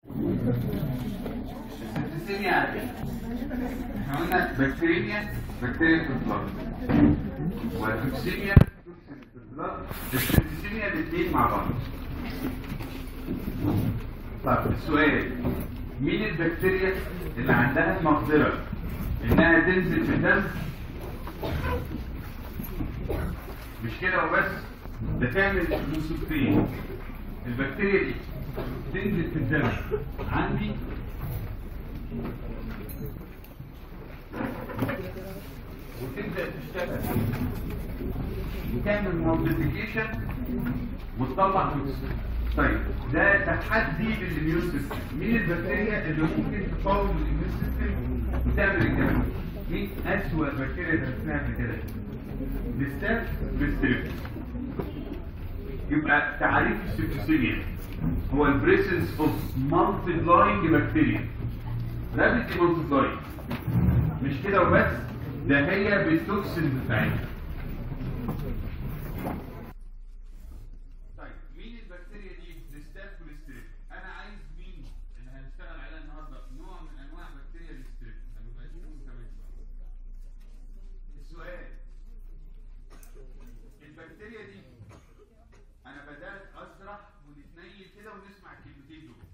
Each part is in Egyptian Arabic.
السيستيميا عادية احنا قلنا بكتيريا بكتيريا في البلاد والتوكسيميا توكسين في البلاد السيستيميا الاثنين مع بعض طب السؤال مين البكتيريا اللي عندها المقدرة انها تنزل في الدم مش كده وبس ده تعمل نصفتين البكتيريا دي تنزل في الدم عندي وتبدا تشتغل وتعمل موديفيكيشن وتطلع توكسين طيب ده تحدي للاميون سيستم مين البكتيريا اللي ممكن تقاوم الاميون سيستم وتعمل الكلام مين اسوأ بكتيريا درسناها قبل كده الستاف بالستريب يبقى تعريف السيتوسيميا هو البريسنس اوف مالتيبلاينج بكتيريا رابيدلي مالتيبلاينج مش كده وبس ده هي بالتوكسين بتاعتها طيب مين البكتيريا دي الستاف والستريب انا عايز مين اللي هنشتغل عليها النهارده نوع من انواع بكتيريا الستريب ما يبقاش اسمه كمان السؤال البكتيريا دي انا بدات اشرح ونتنيل كده ونسمع الكلمتين دول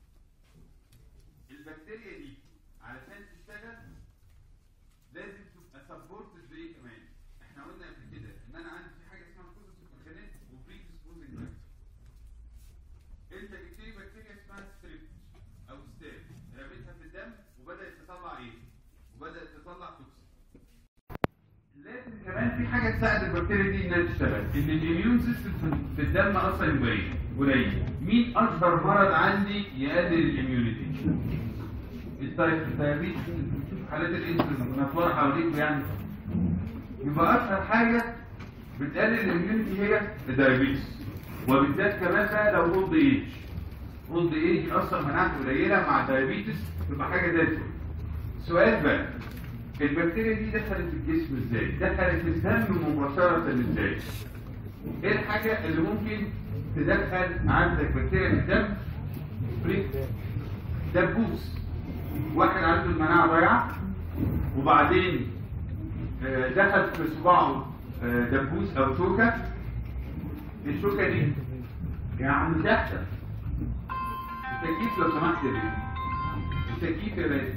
البكتيريا دي علشان تشتغل لازم تبقى سبورتد بايه كمان احنا قلنا قبل كده ان انا عندي في حاجه اسمها كوزوس اورجانيز وبري ديسبوزنج انت جبت لي بكتيريا اسمها ستريب او ستاب رميتها في الدم وبدات تطلع ايه وبدات تطلع توكسين لازم كمان في حاجه تساعد البكتيريا دي انها تشتغل ان الاميون سيستم في الدم اصلا قليل قليل مين اكبر مرض عندي يقلل الاميونيتي الدايابيتس حالات الانسولين منفوره حواليكم يعني يبقى اشهر حاجه بتقلل الاميونيتي هي الدايابيتس وبالذات كمان بقى لو اولد ايج اولد ايج اصلا مناعته قليله مع الدايابيتس تبقى حاجه زي الفل سؤال بقى البكتيريا دي دخلت في الجسم ازاي دخلت الدم مباشره ازاي ايه الحاجه اللي ممكن تدخل عندك بكتيريا في الدم بريك دبوس واحد عنده المناعه ضايعه وبعدين آه، دخل في صباعه آه، دبوس او شوكه الشوكه دي يا عم تحت التكييف لو سمحت يا بيه التكييف يا بيه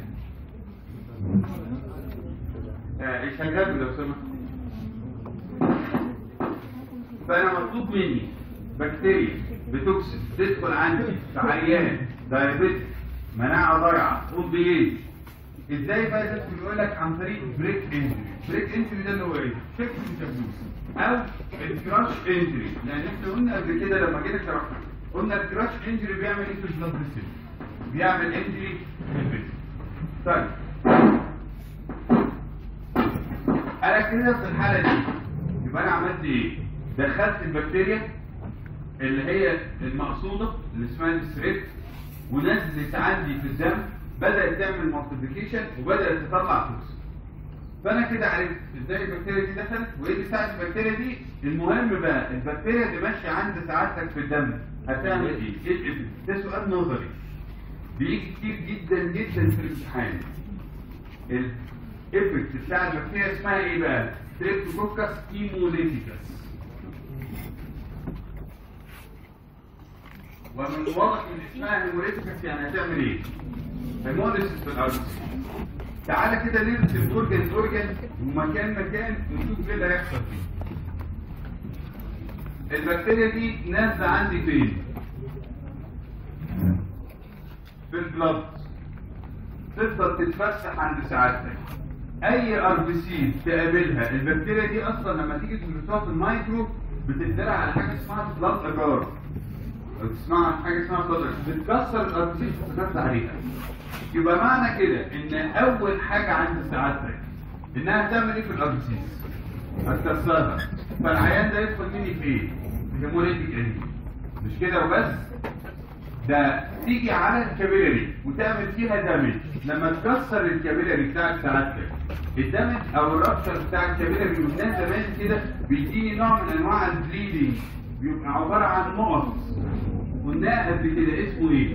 آه، شغال لو سمحت فانا مطلوب مني بكتيريا بتوكسين تدخل عندي في عيان دايابيتك مناعه ضايعه اولد ايج ازاي بقى تدخل يقول لك عن طريق بريك انجري بريك انجري ده اللي هو ايه شكل التبوس او الكراش انجري لان احنا قلنا قبل كده لما جينا شرحنا قلنا الكراش انجري بيعمل ايه في البلاد فيسل بيعمل انجري في الفيسل طيب انا كده في الحاله دي يبقى انا عملت ايه دخلت البكتيريا اللي هي المقصوده اللي اسمها الستريب ونزلت عندي في الدم بدات تعمل مالتيبيكيشن وبدات تطلع توكسين فانا كده عرفت ازاي البكتيريا دي دخلت وايه اللي ساعد البكتيريا دي المهم بقى البكتيريا اللي ماشيه عند سعادتك في الدم هتعمل ايه؟ ايه الافكت؟ ده سؤال نظري بيجي كتير جدا جدا في الامتحان الافكت بتاع البكتيريا اسمها ايه بقى؟ ستريبتوكوكس هيموليتيكس ومن الواضح ان اسمها هيموليتيكس يعني هتعمل ايه؟ هيموليسيس في الارض تعالى كده نرسم اورجن اورجن ومكان مكان ونشوف ايه اللي هيحصل فيه البكتيريا دي نازله عندي فين؟ في البلد تفضل تتفسح عند سعادتك اي ار بي سي تقابلها البكتيريا دي اصلا لما تيجي تدرسوها في المايكرو بتدرع على حاجه اسمها بلاد اجار لو تسمعوا عن حاجه اسمها بلاد بتكسر الار بي سي بتتغذى عليها يبقى معنى كده ان اول حاجه عند سعادتك انها تعمل ايه في الار بي سي هتكسرها فالعيان ده يدخل مني في ايه؟ هيموليتيك انجري مش كده وبس ده تيجي على الكابيلاري وتعمل فيها دامج لما تكسر الكابيلاري بتاعك سعادتك الدمج او الرابشر بتاع الكابيلاري قلنا زمان كده بيديني نوع من انواع البليدنج بيبقى عباره عن نقط قلناها قبل كده اسمه ايه؟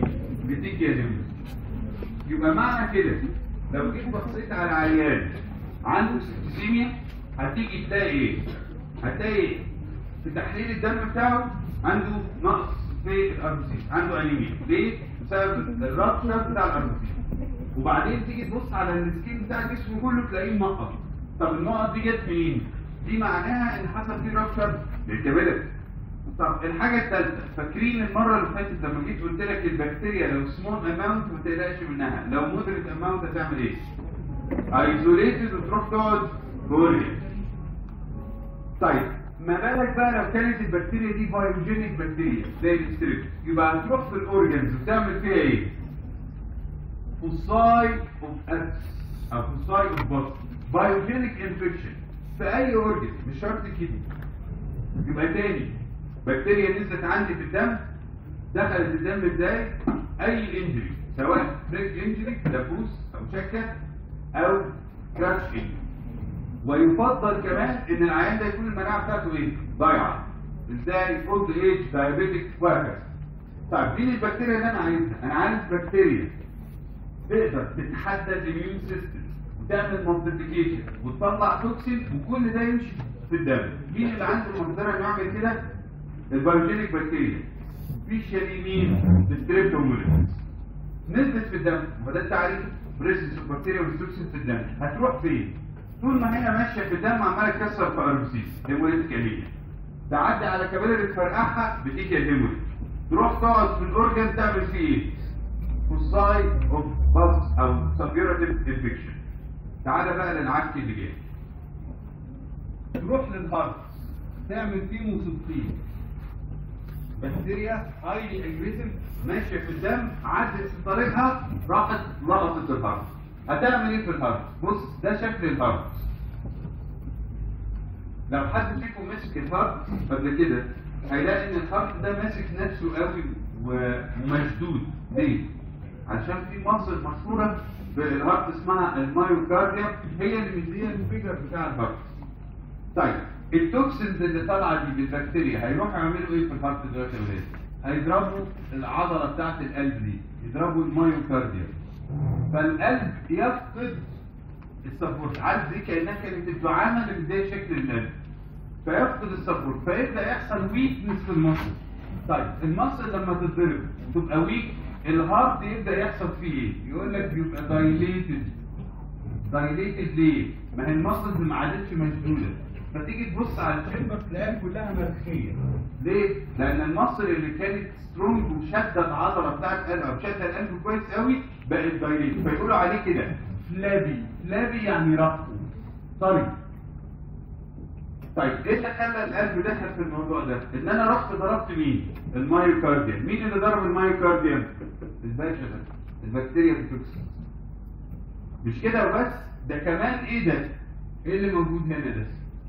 بتيجي هيموريج يبقى معنى كده لو جيت بصيت على عيان عنده سيستيميا هتيجي تلاقي ايه؟ هتلاقي في تحليل الدم بتاعه عنده نقص في الاربسيس عنده انيميا ليه؟ بسبب الرابشر بتاع الاربسيس وبعدين تيجي تبص على السكين بتاع جسمه كله تلاقيه منقط طب النقط دي جت منين؟ دي معناها ان حصل فيه رابشر للكبد طب الحاجة الثالثة فاكرين المرة اللي فاتت لما جيت قلت لك البكتيريا لو سمول اماونت ما تقلقش منها لو مودريت اماونت هتعمل ايه؟ ايزوليتد وتروح تقعد كوريا طيب ما بالك بقى لو كانت البكتيريا دي بايوجينيك بكتيريا زي الستريبس يبقى هتروح في الاورجنز وتعمل فيها ايه؟ فوساي اوف اكس او فوساي اوف بوست بايوجينيك انفكشن في اي اورجن مش شرط كده يبقى تاني بكتيريا نزلت عندي في الدم دخلت الدم ازاي اي انجري سواء بريك انجري دبوس او شكه او كراتش انجري ويفضل كمان ان العيان ده يكون المناعه بتاعته ايه ضايعه ازاي اولد ايج دايابيتك وهكذا طيب مين البكتيريا اللي انا عايزها انا عايز بكتيريا تقدر تتحدى الاميون سيستم وتعمل مالتيبيكيشن وتطلع توكسين وكل ده يمشي في الدم مين اللي عنده المقدره انه يعمل كده البيوجينيك بكتيريا في شريمين الستريبتوموليس نزلت في الدم وده التعريف بريسس البكتيريا والتوكسين في الدم هتروح فين طول ما هي ماشيه في الدم عماله تكسر في اربسيس هيموليتيك انيميا تعدي على كباري تفرقعها بتيجي هيموليت تروح تقعد في الاورجن تعمل فيه ايه فوساي اوف باس او سبيوراتيف انفكشن تعالى بقى للعك اللي جاي تروح للهارت تعمل فيه مصيبتين بكتيريا هايلي اجريسيف ماشيه في الدم عدت في طريقها راحت لقطت الهارت هتعمل ايه في الهارت بص ده شكل الهارت لو حد فيكم مسك الهارت قبل كده هيلاقي ان الهارت ده ماسك نفسه قوي ومشدود ليه عشان في مصر مشهوره بالهارت اسمها المايوكارديا هي اللي مديها الفيجر بتاع الهارت طيب التوكسينز اللي طالعه دي بالبكتيريا هيروحوا يعملوا ايه في الهارت دلوقتي يا ولاد؟ هيضربوا العضله بتاعت القلب دي يضربوا المايوكارديا فالقلب يفقد السبورت عارف دي كانها كانت الدعامه اللي بتدي شكل القلب فيفقد السبورت فيبدا يحصل ويكنس في المصل طيب المصل لما تتضرب تبقى ويك الهارت يبدا يحصل فيه ايه؟ يقول لك بيبقى دايليتد دايليتد ليه؟ ما هي المصل ما عادتش مشدوده فتيجي تبص على الشمبر تلاقيها كلها مرخيه ليه؟ لان المصل اللي كانت سترونج وشاده العضله بتاعت القلب او شاده القلب كويس قوي بقت دايليتد فيقولوا عليه كده فلابي فلابي يعني رقه طري طيب ايه اللي خلى القلب دخل في الموضوع ده؟ ان انا رحت ضربت مين؟ المايوكارديوم، مين اللي ضرب المايوكارديوم؟ الباشا ده البكتيريا التوكسين مش كده وبس ده كمان ايه ده؟ ايه اللي موجود هنا ده؟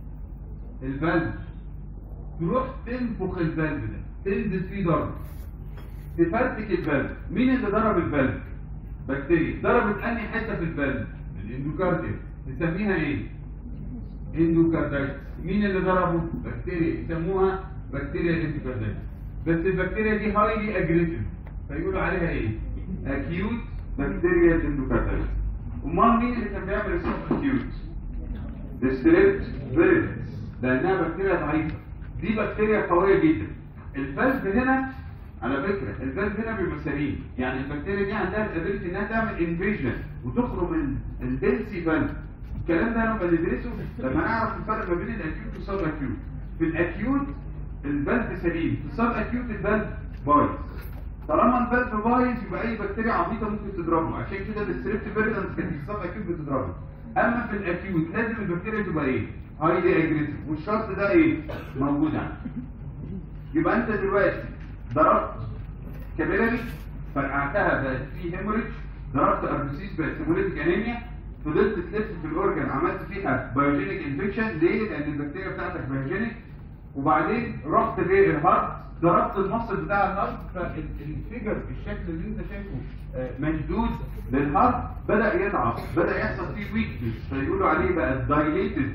الفالف تروح تنفخ الفالف ده تنزل فيه ضرب تفرتك الفالف مين اللي ضرب الفالف؟ بكتيريا ضربت انهي حته في الفالف؟ الاندوكارديوم نسميها ايه؟ اندوكاردايتس مين اللي ضربه؟ بكتيريا يسموها بكتيريا الاندوكاردايتس بس البكتيريا دي هايلي اجريسيف فيقولوا عليها ايه؟ اكيوت بكتيريا الاندوكاردايتس امال مين اللي كان بيعمل السب اكيوت؟ الستريبت فيريدكس لانها بكتيريا ضعيفه دي بكتيريا قويه جدا الفالف هنا على فكره الفالف هنا بيبقى سليم يعني البكتيريا دي عندها الابيلتي انها تعمل انفيجن وتخرج من الدنسي فالف الكلام ده نبقى ندرسه لما نعرف الفرق ما بين الاكيوت والسب اكيوت في الاكيوت الفالف سليم في السب اكيوت الفالف بايظ طالما الفالف بايظ يبقى اي بكتيريا عبيطه ممكن تضربه عشان كده الستريبت فيريدنس كانت في السب اكيوت بتضربه اما في الاكيوت لازم البكتيريا تبقى ايه هايلي اجريسيف والشرط ده ايه موجود عندك يبقى انت دلوقتي ضربت كابيلاري فرقعتها بقت في هيموريدج ضربت اربسيس بقت هيموليتيك انيميا فضلت تلف في الاورجن عملت فيها بايوجينيك انفكشن ليه؟ لان البكتيريا بتاعتك بايوجينيك وبعدين رحت غير الهارت ضربت المصل بتاع الهارت فالفيجر الشكل اللي انت شايفه آه، مشدود للهارت بدا يضعف بدا يحصل فيه ويكنس فيقولوا عليه بقى دايليتد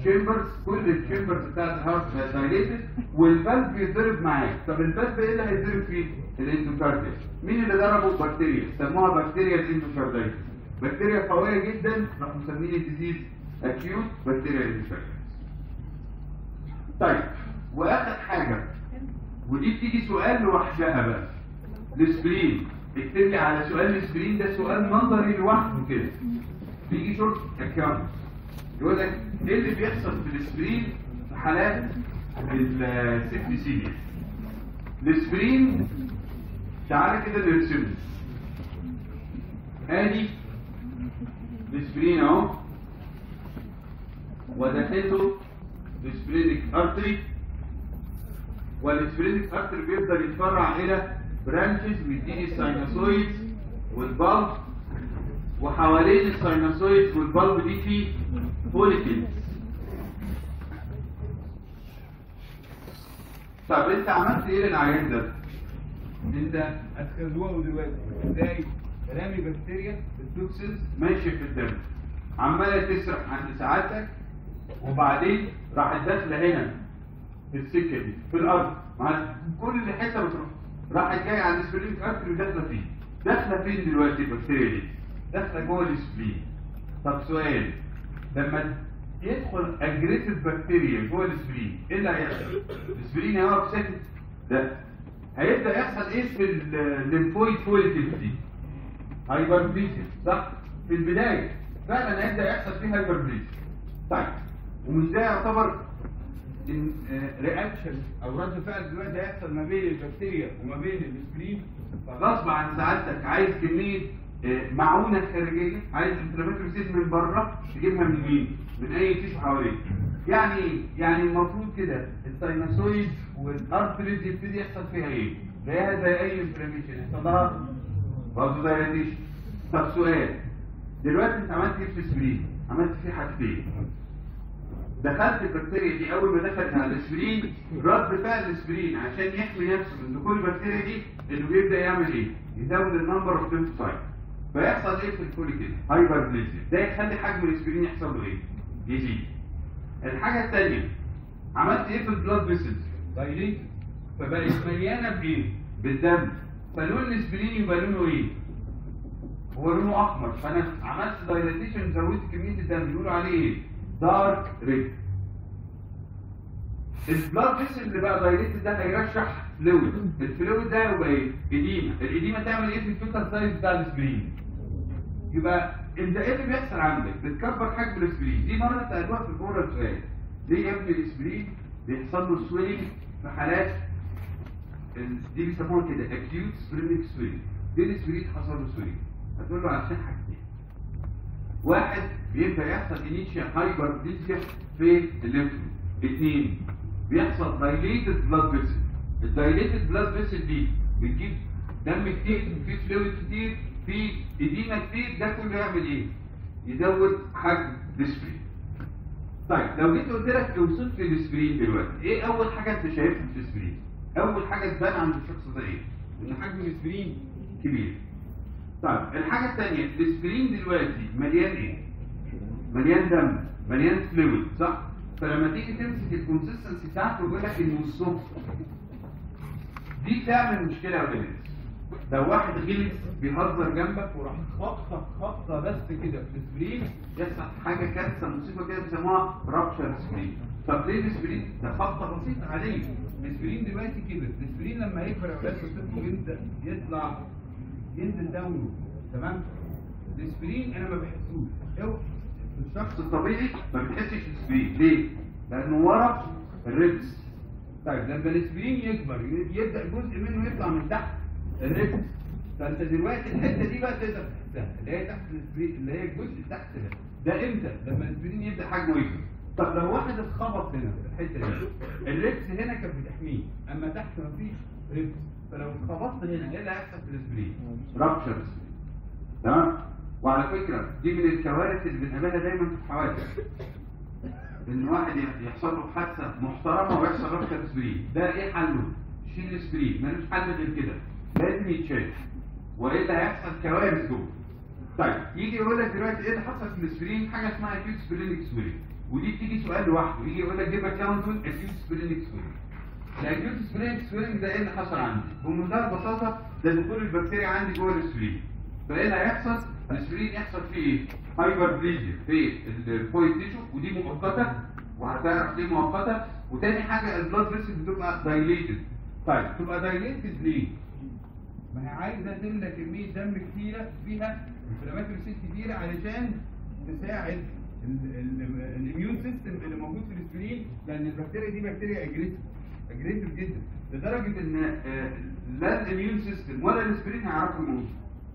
تشامبرز كل التشامبرز بتاعت الهارت دايليتد والفالف بيتضرب معاه طب الفالف ايه اللي هيتضرب فيه الاندوكارديا مين اللي ضربه بكتيريا سموها بكتيريا الاندوكارديتس بكتيريا قويه جدا راحوا مسمين الديزيز اكيوت بكتيريا الاندوكارديتس طيب واخر حاجه ودي بتيجي سؤال لوحدها بقى السبرين اكتب لي على سؤال السبرين ده سؤال نظري لوحده كده بيجي شورت اكاونت يقول لك ايه اللي بيحصل في السبرين في حالات السيفتي السبرين تعالى كده نرسمه ادي السبرين اهو ودخلته السبرينك ارتري والسبرينك ارتري بيقدر يتفرع الى برانشز بيديني الساينوسويد والبلب وحوالين الساينوسويد والبلب دي في فوليكلز طب انت عملت ايه للعيان ده؟ انت هتخزوه دلوقتي ازاي؟ رامي بكتيريا التوكسينز ماشي في الدم عماله تسرح عند سعادتك وبعدين راحت داخله هنا في السكه دي في الارض مع كل حته بتروح راحت جايه على السبلين ارتري وداخله فيه داخله فين دلوقتي البكتيريا دي؟ داخله جوه السبلين طب سؤال لما يدخل اجريسيف بكتيريا جوه السبلين ايه اللي هيحصل؟ السبلين هيقف ساكت لا هيبدا يحصل ايه في الليمفويد فوليكلز دي؟ هايبربليزيا صح؟ في البدايه فعلا هيبدا يحصل فيه هايبربليزيا طيب ومش ده يعتبر رياكشن او رد فعل دلوقتي هيحصل ما بين البكتيريا وما بين السبرين فغصب عن سعادتك عايز كميه آه، معونه خارجيه عايز انفلاماتوري سيل من بره تجيبها من مين؟ من اي تيشو حواليك يعني ايه؟ يعني المفروض كده الساينوسويد والارتريز يبتدي يحصل فيها ايه؟ زيها زي اي انفلاميشن يحصل لها برضه دايلاتيشن طب سؤال دلوقتي انت عملت ايه في السبرين؟ عملت فيه حاجتين دخلت البكتيريا دي اول ما دخلت على الاسبرين رد فعل الاسبرين عشان يحمي نفسه من دخول البكتيريا دي انه بيبدا يعمل ايه؟ يزود النمبر اوف ليمفوسايت فيحصل ايه في الفوليكل؟ هايبربليزيا ده يخلي حجم الاسبرين يحصل له ايه؟ يزيد الحاجه الثانيه عملت ايه في البلاد فيسلز؟ دايليت فبقت مليانه بايه؟ بالدم فلون الاسبرين يبقى لونه ايه؟ هو لونه احمر فانا عملت دايليتيشن زودت كميه الدم بيقولوا عليه ايه؟ دارك ريد البلاد فيسل اللي بقى دايليتد ده هيرشح فلويد الفلويد ده يبقى ايه؟ اديمه الاديمه تعمل ايه في التوتال سايز بتاع الاسبرين يبقى انت ايه اللي بيحصل عندك؟ بتكبر حجم الاسبرين دي مره سالوها في الاورال سؤال ليه يا ابني الاسبرين بيحصل له سوينج في حالات ال- دي بيسموها كده اكيوت سبرينج سوينج ليه الاسبرين حصل له سوينج؟ هتقول له عشان حاجتين واحد بيبدا يحصل انيشيا هايبربليزيا في الليمف اثنين بيحصل دايليتد بلاد فيسل الدايليتد بلاد فيسل دي بتجيب دم كتير في فلويد كتير في اديمه كتير ده كله يعمل ايه؟ يزود حجم الاسبرين طيب لو جيت قلت لك اوصف لي الاسبرين دلوقتي ايه اول حاجه انت شايفها في الاسبرين؟ اول حاجه تبان عند الشخص ده ايه؟ ان حجم الاسبرين كبير طيب الحاجة الثانية الاسبرين دلوقتي مليان ايه؟ مليان دم مليان فلويد صح؟ فلما تيجي تمسك الكونسستنسي بتاعته يقول لك انه الصوت دي تعمل مشكلة يا ولاد لو واحد غلس بيهزر جنبك وراح خبطك خبطة بس كده في الاسبرين يحصل حاجة كارثة مصيبة كده بيسموها رابشر سبرين طب ليه الاسبرين؟ ده خبطة بسيطة عادية الاسبرين دلوقتي كده الاسبرين لما يكبر يا ولاد وتبقوا يبدأ يطلع ينزل داون تمام الاسبرين انا ما بحسوش أو الشخص الطبيعي ما بيحسش الاسبرين ليه لانه ورا الريبس طيب لما الاسبرين يكبر يبدا جزء منه يطلع من تحت الريبس فانت دلوقتي الحته دي بقى تقدر تحسها اللي هي تحت الاسبرين اللي هي الجزء اللي تحت ده ده امتى لما الاسبرين يبدا حجمه يكبر طب لو واحد اتخبط هنا في الحته دي الريبس هنا كانت بتحميه اما تحت مفيش ريبس فلو اتخبطت هنا ايه اللي هيحصل في الاسبرين؟ رابشر تمام؟ وعلى فكره دي من الكوارث اللي بنقابلها دايما في الحوادث ان واحد يحصل له حادثه محترمه ويحصل رابشر اسبرين ده ايه حله؟ شيل الاسبرين ملوش حل غير كده لازم يتشال والا هيحصل كوارث جوه طيب يجي يقول لك دلوقتي ايه اللي حصل في الاسبرين حاجه اسمها اكيوت سبرينج سويلنج ودي بتيجي سؤال لوحده يجي يقول لك جيب اكونت اكيوت سبرينج سويلنج الاكيوت سبرينج سويلنج ده ايه اللي حصل عندي بمنتهى البساطه ده دخول البكتيريا عندي جوه السبرين فايه اللي هيحصل السبرين يحصل فيه ايه هايبر بليجيا في الفويد تيشو ودي مؤقته وهتعرف ليه مؤقته وتاني حاجه البلاد فيسل بتبقى دايليتد طيب تبقى دايليتد ليه ما هي عايزه تملى كميه دم كتيره فيها انفلامات ريسيت كتيره علشان تساعد الاميون سيستم اللي موجود في الاسبرين لان البكتيريا دي بكتيريا اجريسيف اجريسيف جدا لدرجه ان آه، لا الاميون سيستم ولا الاسبرين هيعرفوا يموتوا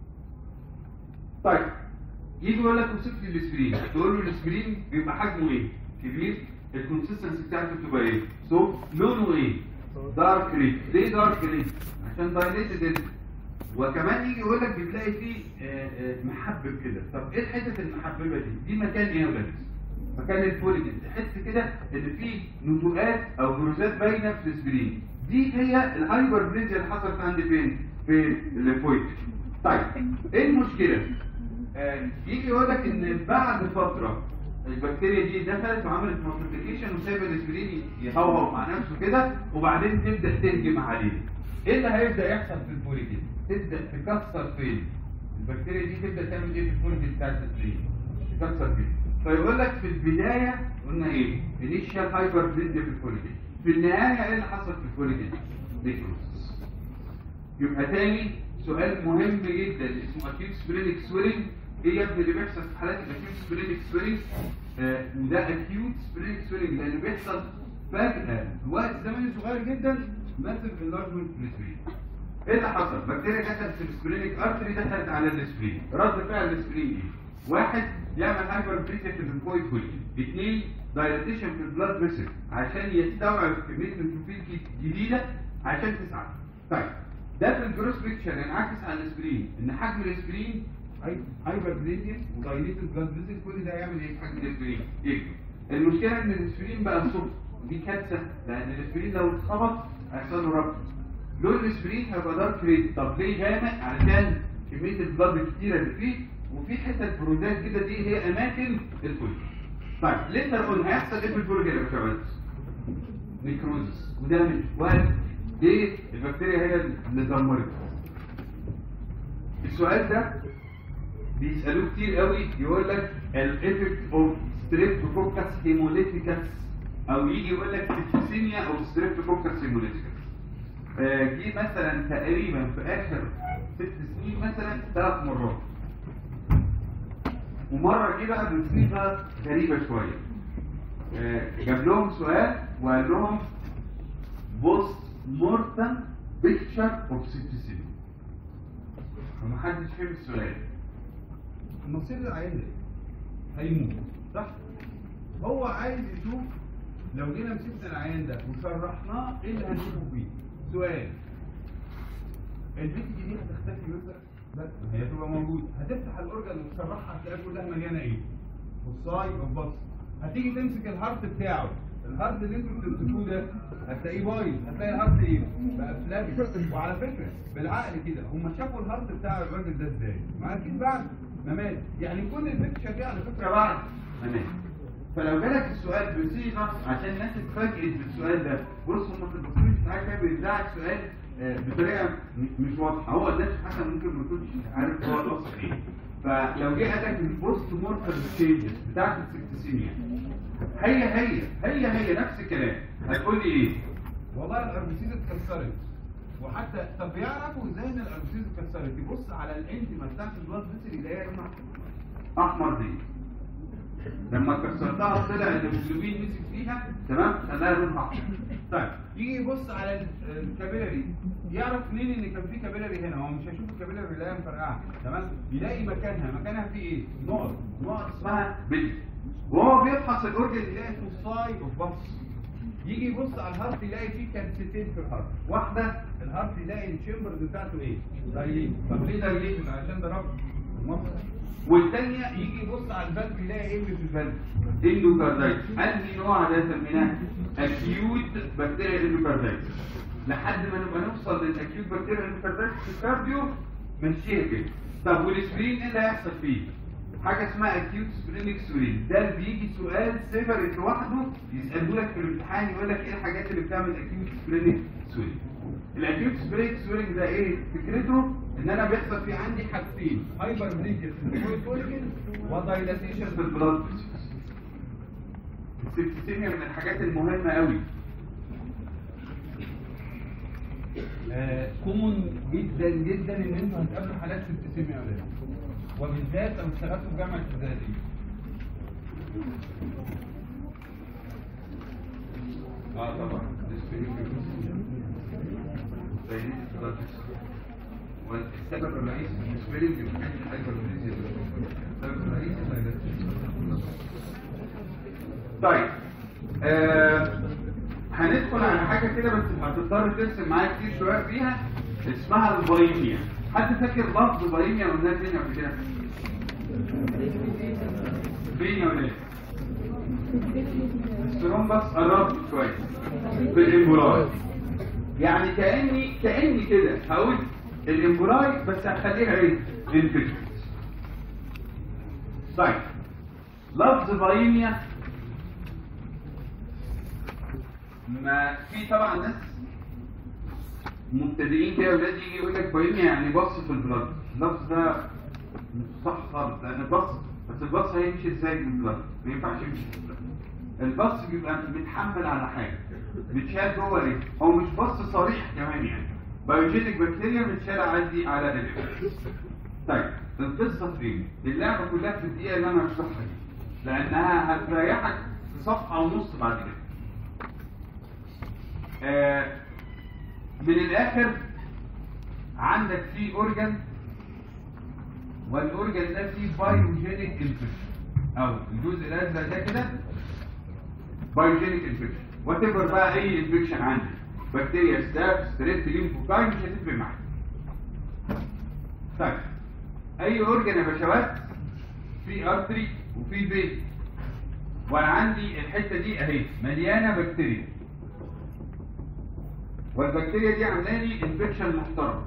طيب يجي يقول لك اوصف لي الاسبرين تقول له الاسبرين بيبقى حجمه ايه كبير الكونسستنسي بتاعته بتبقى ايه سو لونه ايه دارك ريد ليه دارك ريد عشان دايليتد وكمان يجي يقول لك بتلاقي فيه آه، آه، محبب كده طب ايه الحته المحببه دي دي مكان ايه يا ولاد مكان الفوليجن تحس كده ان في نتوءات او بروزات باينه في الاسبرين دي هي الهايبر بليزيا اللي حصلت عندي فين في الليمفويد طيب ايه المشكله آه، يجي يقول لك ان بعد فتره البكتيريا دي دخلت وعملت مالتيبيكيشن وسايبه الاسبرين يهوهو مع نفسه كده وبعدين تبدا تهجم عليه ايه اللي هيبدا يحصل في الفوليجن تبدا تكسر فين البكتيريا دي تبدا تعمل ايه في الفوليجن بتاعت الاسبرين تكسر فين فيقول لك في البدايه قلنا ايه انيشال هايبر بليزيا في الفوليجن في النهايه ايه اللي حصل في الفوليجن نيكروسس يبقى تاني سؤال مهم جدا اسمه اكيوت سبرينك سويلنج ايه يا ابني اللي بيحصل في حالات الاكيوت سبرينك سويلنج آه وده اكيوت سبرينك سويلنج لانه بيحصل فجاه في وقت زمني صغير جدا ماسف انلارجمنت في السبرين ايه اللي حصل بكتيريا دخلت في السبرينك ارتري دخلت على السبرين رد فعل السبرين ايه واحد يعمل هايبر بريشر في الفويد فوليوم اثنين دايلاتيشن في البلاد فيسل عشان يستوعب كميه نيوتروفيل جديده عشان تسعى طيب ده في الجروس بيكتشر ينعكس على الاسبرين ان حجم الاسبرين هايبر بليزيا ودايليتد بلاد فيسل كل ده يعمل ايه في حجم الاسبرين يكبر المشكله ان الاسبرين بقى صفر ودي كارثه لان الاسبرين لو اتخبط هيحصل له ربط لون الاسبرين هيبقى دارك ريد طب ليه غامق علشان كميه البلاد الكتيره اللي فيه وفي حتت بروزات كده دي هي اماكن الفولج طيب لسه قلنا هيحصل ايه في الفولج يا باشمهندس نيكروزس ودامج وقت ليه البكتيريا هي اللي دمرت السؤال ده بيسالوه كتير قوي يقول لك الايفكت اوف ستريبتوكوكس هيموليتيكس او يجي يقول لك سيبسيميا او ستريبتوكوكس هيموليتيكس آه، جه مثلا تقريبا في اخر ست سنين مثلا ثلاث مرات ومره جه بقى بصيغه غريبه شويه آه، جاب لهم سؤال وقال لهم بوست مورتم بيكتشر اوف سيبسيميا ومحدش فهم السؤال مصير العيان ده هيموت صح هو عايز يشوف لو جينا مسكنا العيان ده وشرحناه ايه اللي هنشوفه فيه سؤال البيت دي هتختفي مثلا لا هي تبقى موجوده هتفتح الاورجن وتشرحها هتلاقيها كلها مليانه ايه بصاي وبص هتيجي تمسك الهارت بتاعه الهارت اللي انتوا بتمسكوه ده هتلاقيه بايظ هتلاقي الهارت ايه بقى فلابي وعلى فكره بالعقل كده هم شافوا الهارت بتاع الراجل ده ازاي ما اكيد بعد ما مات يعني كل البيكتشر دي على فكره بعد ما مات فلو جالك السؤال بصيغه عشان الناس اتفاجئت بالسؤال ده بص هم في الدكتور بتاعك كده بيرجعك سؤال آه، بطريقه م- مش واضحه هو الناس حسن ممكن ما يكونش عارف هو القصه ايه فلو جه قال لك البوست مورتال تشينجز بتاعت السكتسيميا هي هي هي هي نفس الكلام هتقول لي ايه؟ والله الاربسيز اتكسرت وحتى طب يعرفوا ازاي ان الاربسيز اتكسرت يبص على الانتما بتاعت البلاد فيسل يلاقيها لونها احمر دي لما كسرتها طلع الهيموجلوبين مسك فيها تمام خلاها لونها احمر طيب يجي يبص على ال- الكابيلاري يعرف منين ان كان في كابيلاري هنا هو مش هيشوف الكابيلاري يلاقيها مفرقعه تمام يلاقي مكانها مكانها في ايه نقط نقط اسمها بيل وهو بيفحص الاورجن يلاقي فوساي اوف بص يجي يبص على الهارت يلاقي فيه كانستين في الهارت واحده الهارت يلاقي الشامبرز بتاعته ايه دايليت طب ليه دايليت عشان ده ربط المفصل والثانيه يجي يبص على الفالف يلاقي ايه في الفالف اندوكاردايتس انهي نوع ده سميناه اكيوت بكتيريا اندوكاردايتس لحد ما نبقى نوصل للاكيوت بكتيريا اندوكاردايتس في الكارديو مشيها كده طب والاسبرين ايه اللي هيحصل فيه حاجه اسمها اكيوت سبرينج سويلنج ده بيجي سؤال سيبريت لوحده يسالوه لك في الامتحان يقول لك ايه الحاجات اللي بتعمل اكيوت سبرينج سويلنج الاكيوت سبرينج سويلنج ده ايه فكرته ان انا بيحصل في عندي حاجتين هايبر بريجر في الفويد اورجن ودايلاتيشن في البلاد السبتيميا من الحاجات المهمه قوي كومون جدا جدا ان انتوا هتقابلوا حالات سبتيميا يا ولاد وبالذات لو اشتغلتوا في جامعه الزقازيق اه طبعا والسبب الرئيسي في السبيلنج من حيث الهايبرليزيا السبب الرئيسي طيب آه هندخل على حاجه كده بس هتضطر ترسم معايا كتير شويه فيها اسمها البايميا حد فاكر لفظ بايميا قلناه فين قبل كده؟ فين يا ولاد؟ الثرومبس قربت شويه في الامبولاي يعني كاني كاني كده هقول الامبولاي بس هخليها ايه؟ انفكشن طيب لفظ بايميا ما في طبعا ناس مبتدئين كده ولاد يجي يقول لك بايميا يعني بص في البلد اللفظ ده مش صح خالص لان البص بس البص هيمشي ازاي في البلد ما ينفعش يمشي في البلد البص بيبقى متحمل على حاجه متشال جوه ليه هو مش بص صريح كمان يعني بايوجينيك بكتيريا متشال عندي على الليفر طيب القصه فين اللعبه كلها في الدقيقه اللي انا هشرحها دي لانها هتريحك في صفحه ونص بعد كده آه من الاخر عندك في اورجان والاورجان ده فيه بايوجينيك انفكشن او الجزء الازرق ده كده بايوجينيك انفكشن وات ايفر بقى اي انفكشن عندي بكتيريا ستاف ستريس ليمفوكاي مش هتفرق معايا طيب اي اورجان يا باشوات في ارتري وفي بيت وانا عندي الحته دي اهي مليانه بكتيريا والبكتيريا دي عامله لي انفكشن محترم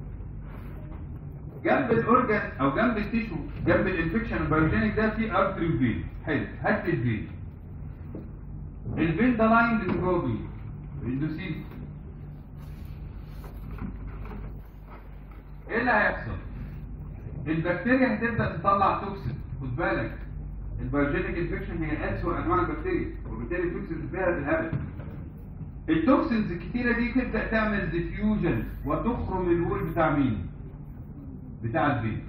جنب الاورجن او جنب التيشو جنب الانفكشن البيوجينيك ده في ارتري وفين حلو هات لي الفين الفين ده لاين اللي جوه بيه الاندوسيل ايه اللي هيحصل البكتيريا هتبدا تطلع توكسين خد بالك البيوجينيك انفكشن هي اسوء انواع البكتيريا وبالتالي التوكسين فيها بالهبل التوكسينز الكتيره دي تبدا تعمل ديفيوجن وتخرم الوول بتاع مين بتاع البيت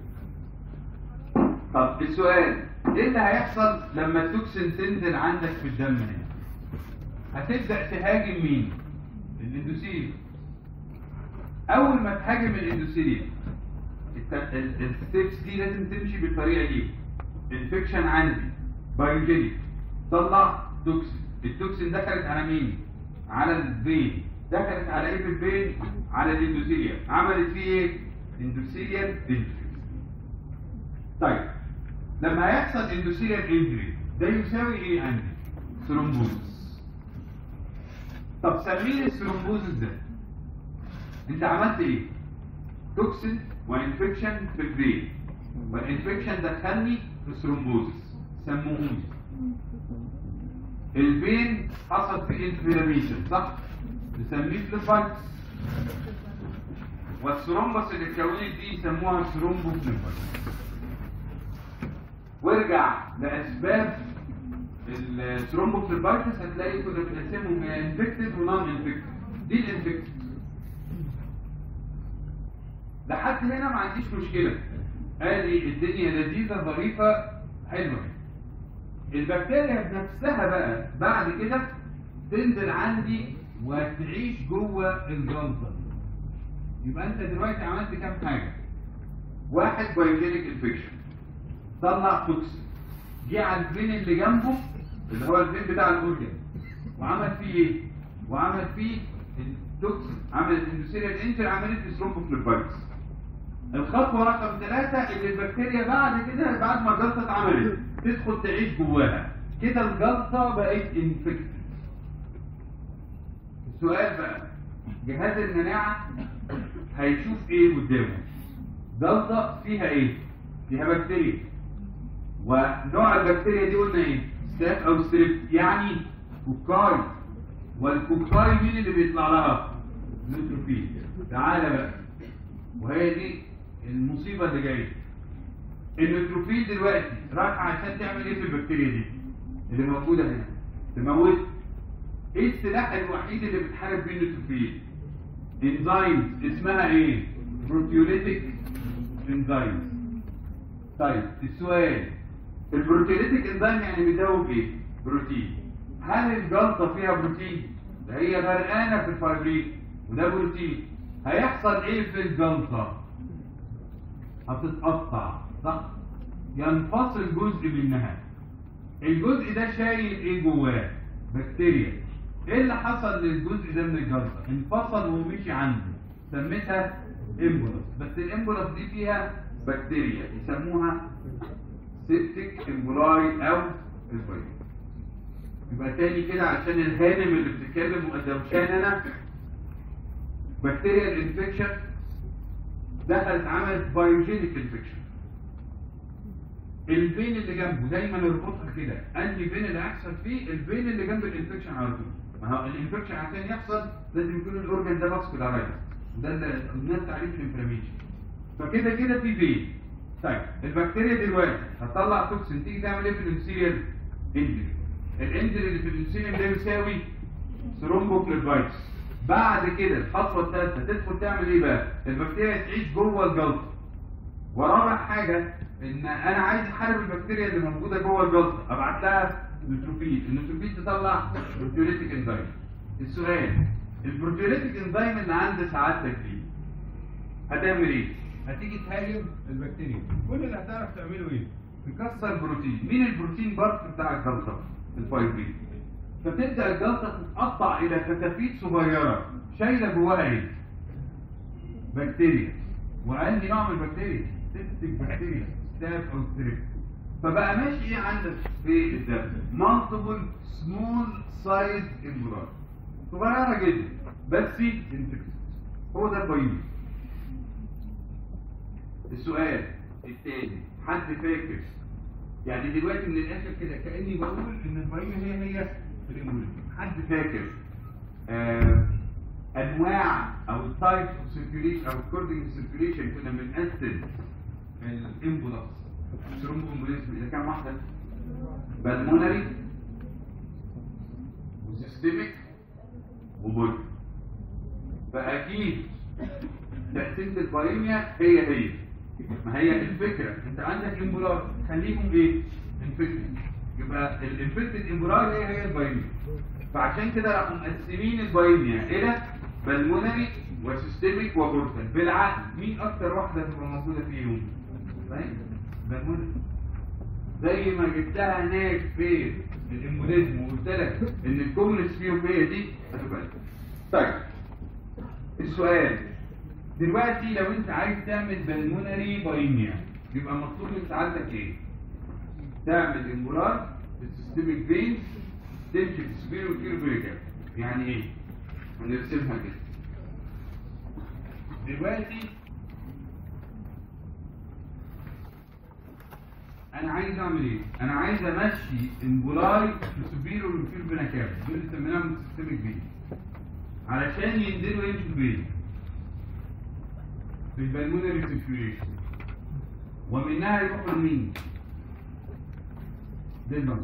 طب السؤال ايه اللي هيحصل لما التوكسين تنزل عندك في الدم هنا هتبدا تهاجم مين الاندوثيل اول ما تهاجم الاندوثيل الستيبس دي لازم تمشي بالطريقه دي انفكشن عندي بايوجينيك طلع توكسين التوكسين دخلت على مين على الفين دخلت على ايه في الفين على الاندوثيليا عملت فيه ايه اندوثيليال انجري طيب لما هيحصل اندوثيليال انجري ده يساوي ايه عندي ثرومبوزس طب سميه الثرومبوزس ده انت عملت ايه توكسين وانفكشن في الفين والانفكشن دخلني في الثرومبوزس سموهولي الفين حصل فيه انفلاميشن صح نسميه فليبايتس والثرومبس اللي اتكونت دي يسموها ثرومبوفليبايتس وارجع لاسباب الثرومبوفليبايتس هتلاقي كنا بنقسمهم يا انفكتد ونون انفكتد دي الانفكتد لحد هنا ما عنديش مشكله ادي الدنيا لذيذه ظريفه حلوه البكتيريا بنفسها بقى بعد كده تنزل عندي وتعيش جوه الجلطه يبقى انت دلوقتي عملت كام حاجه واحد بايوجينيك انفكشن طلع توكسين جه على الفين اللي جنبه اللي هو الفين بتاع الاورجن وعمل فيه ايه وعمل فيه التوكسين عمل الاندوثيليال انتر عملت ثرومبوفليبايتس الخطوه رقم ثلاثة اللي البكتيريا بعد كده بعد ما الجلطه اتعملت تدخل تعيش جواها كده الجلطه بقت انفكتد السؤال بقى جهاز المناعه هيشوف ايه قدامه جلطه فيها ايه فيها بكتيريا ونوع البكتيريا دي قلنا ايه ستاف او ستريب يعني كوكاي والكوكاي مين اللي بيطلع لها نيوتروفيل تعالى بقى وهي دي المصيبه اللي جايه النيوتروفيل دلوقتي رايحه عشان تعمل ايه في البكتيريا دي اللي موجوده هنا تموت ايه السلاح الوحيد اللي بتحارب بيه النيوتروفيل انزيم اسمها ايه بروتيوليتيك انزيم طيب السؤال البروتيوليتيك انزيم يعني بيدوب ايه بروتين هل الجلطه فيها بروتين ده هي غرقانه في الفايبرين وده بروتين هيحصل ايه في الجلطه هتتقطع صح ينفصل جزء منها الجزء ده شايل ايه جواه بكتيريا ايه اللي حصل للجزء ده من الجلطه انفصل ومشي عنده سميتها امبولس بس الامبولس دي فيها بكتيريا يسموها سيبتيك امبولاي او الفيروس يبقى تاني كده عشان الهانم اللي بتتكلم مقدمشان انا بكتيريا الانفكشن دخلت عملت بايوجينيك انفكشن الفين اللي جنبه دايما اربطها كده انهي فين اللي هيحصل فيه الفين اللي جنب الانفكشن على طول ما هو الانفكشن عشان يحصل لازم يكون الاورجن ده فاسكولارايز ده اللي قلنا تعريف الانفلاميشن فكده كده في فين طيب البكتيريا دلوقتي هتطلع توكسين تيجي تعمل ايه في الانسيريال انجري الانجري اللي في الانسيريال ده يساوي ثرومبوفليبايتس بعد كده الخطوه الثالثه تدخل تعمل ايه بقى البكتيريا تعيش جوه الجلطه ورابع حاجه ان انا عايز احارب البكتيريا اللي موجوده جوه الجلطه ابعت لها نيوتروفيل النيوتروفيل تطلع بروتيوليتيك انزيم السؤال البروتيوليتيك انزيم اللي عند سعادتك دي هتعمل ايه هتيجي تهاجم البكتيريا كل اللي هتعرف تعمله ايه تكسر بروتين مين البروتين بارت بتاع الجلطه الفايبرين فتبدا الجلطه تتقطع الى فتافيت صغيره شايله جواها ايه بكتيريا وانهي نوع من البكتيريا سيبتك بكتيريا ستاف او ستريب فبقى ماشي ايه عندك في الدم مالتيبل سمول سايز امبولار صغيره جدا بس انفكتد هو ده البايوس السؤال الثاني حد فاكر يعني دلوقتي من الاخر كده كاني بقول ان البايوس هي هي الامبولار حد فاكر آه انواع او التايبس اوف سيركيوليشن او الكوردنج سيركيوليشن كنا بنقسم الامبولاس ثرومبومبوليزم الى كام واحده بالمونري وسيستميك وبول فاكيد تقسيمه البايميا هي هي ما هي الفكره انت عندك امبولار خليهم ايه انفكتد يبقى الانفكتد امبولار هي هي البايميا فعشان كده راحوا مقسمين البايميا الى بالمونري وسيستميك وبورتال بالعقل مين اكتر واحده تبقى موجوده فيهم طيب بالمونري زي ما جبتها هناك في الامبوليزم وقلت لك ان الكومنس فيهم هي دي هتبقى طيب السؤال دلوقتي لو انت عايز تعمل بالمونري بايميا يبقى مطلوب من سعادتك ايه تعمل امبولار السيستميك فين تمشي في السبير والكيربريكا يعني ايه هنرسمها كده دلوقتي انا عايز اعمل ايه انا عايز امشي امبولاي في سبيرو والفير بنكاب دول اللي سميناهم سيستميك فين علشان ينزلوا يمشوا فين في البلمونري سيركيوليشن ومنها يروحوا لمين للبنك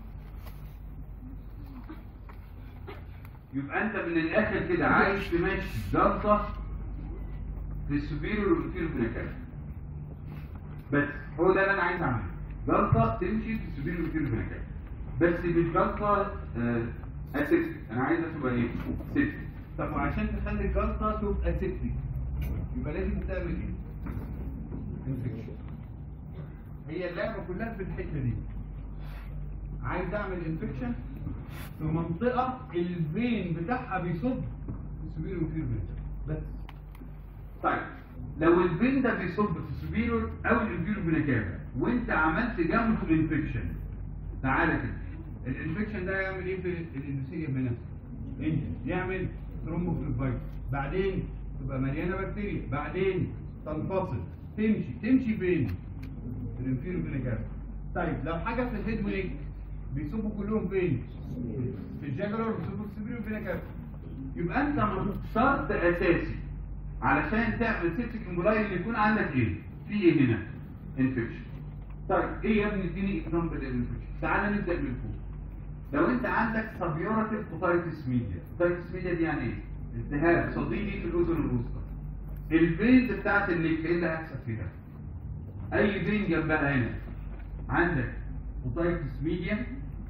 يبقى انت من الاخر كده عايز تمشي جلطه في السوبيريور والانفيريور فينيكال بس هو ده اللي انا عايز اعمله جلطه تمشي في السوبيريور والانفيريور فينيكال بس مش جلطه اسيتك انا عايزها تبقى ايه سيتك طب وعشان تخلي الجلطه تبقى سيتك يبقى لازم تعمل ايه انفكشن هي اللعبه كلها في الحته دي عايز اعمل انفكشن في منطقة الفين بتاعها بيصب في السوبيريور وفيرو بس طيب لو الفين ده بيصب في السوبيريور او الانفيرو بنكابة وانت عملت جنبه الانفكشن تعالى كده الانفكشن ده يعمل ايه في الاندوسية بنفسه انت يعمل ثرومبوفليبايتس بعدين تبقى مليانة بكتيريا بعدين تنفصل تمشي تمشي فين الانفيرو بنكابة طيب لو حاجه في الهيد ولينك بيصبوا كلهم فين؟ في الجاكولار بيصبوا في السبيريور فينا كافا يبقى انت شرط اساسي علشان تعمل سيبتك امبولاي اللي يكون عندك ايه؟ في ايه هنا؟ انفكشن. طيب ايه يا ابني اديني اكزامبل الانفكشن. تعالى نبدا من فوق. لو انت عندك سبيوراتيف اوتايتس ميديا، اوتايتس ميديا دي يعني ايه؟ التهاب صديدي في الاذن الوسطى. الفينز بتاعت النك ايه اللي هيحصل فيها؟ اي فين جنبها هنا عندك اوتايتس ميديا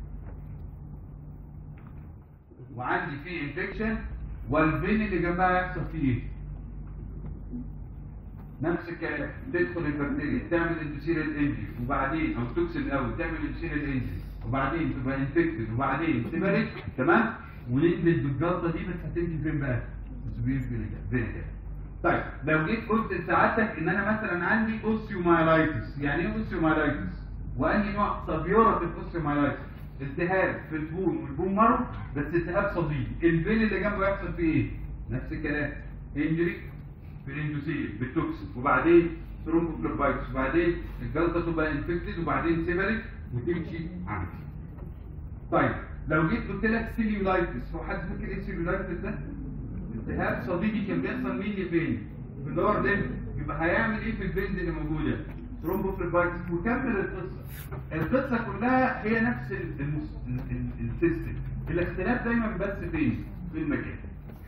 وعندي فيه انفكشن والفين اللي جنبها يحصل فيه ايه؟ نفس الكلام تدخل البكتيريا تعمل اندوسيريال انجري وبعدين او توكسين الاول تعمل اندوسيريال انجري وبعدين تبقى انفكتد وبعدين تبرد تمام وننزل بالجلطه دي بس هتنزل فين بقى؟ في فينيجر طيب لو جيت قلت لسعادتك ان انا مثلا عندي اوسيومايلايتس يعني ايه اوسيومايلايتس؟ وانهي نوع سبيوراتيف اوسيومايلايتس التهاب في البون والبون مارو بس التهاب صديد الفين اللي جنبه يحصل فيه ايه؟ نفس الكلام انجري في الاندوسيل بالتوكسين وبعدين ثرومبوفلوبايتس وبعدين الجلطه تبقى انفكتد وبعدين سيبريت وتمشي عندي. طيب لو جيت قلت لك سيليولايتس هو حد فاكر ايه سيليولايتس ده؟ التهاب صديدي كان بيحصل مين لفين؟ في دور دم يبقى هيعمل ايه في الفينز اللي موجوده؟ ثرومبوفلوبايتس وكمل القصه. القصه كلها هي نفس ال- المس- ال- ال- السيستم الاختلاف دايما بس فين؟ في المكان.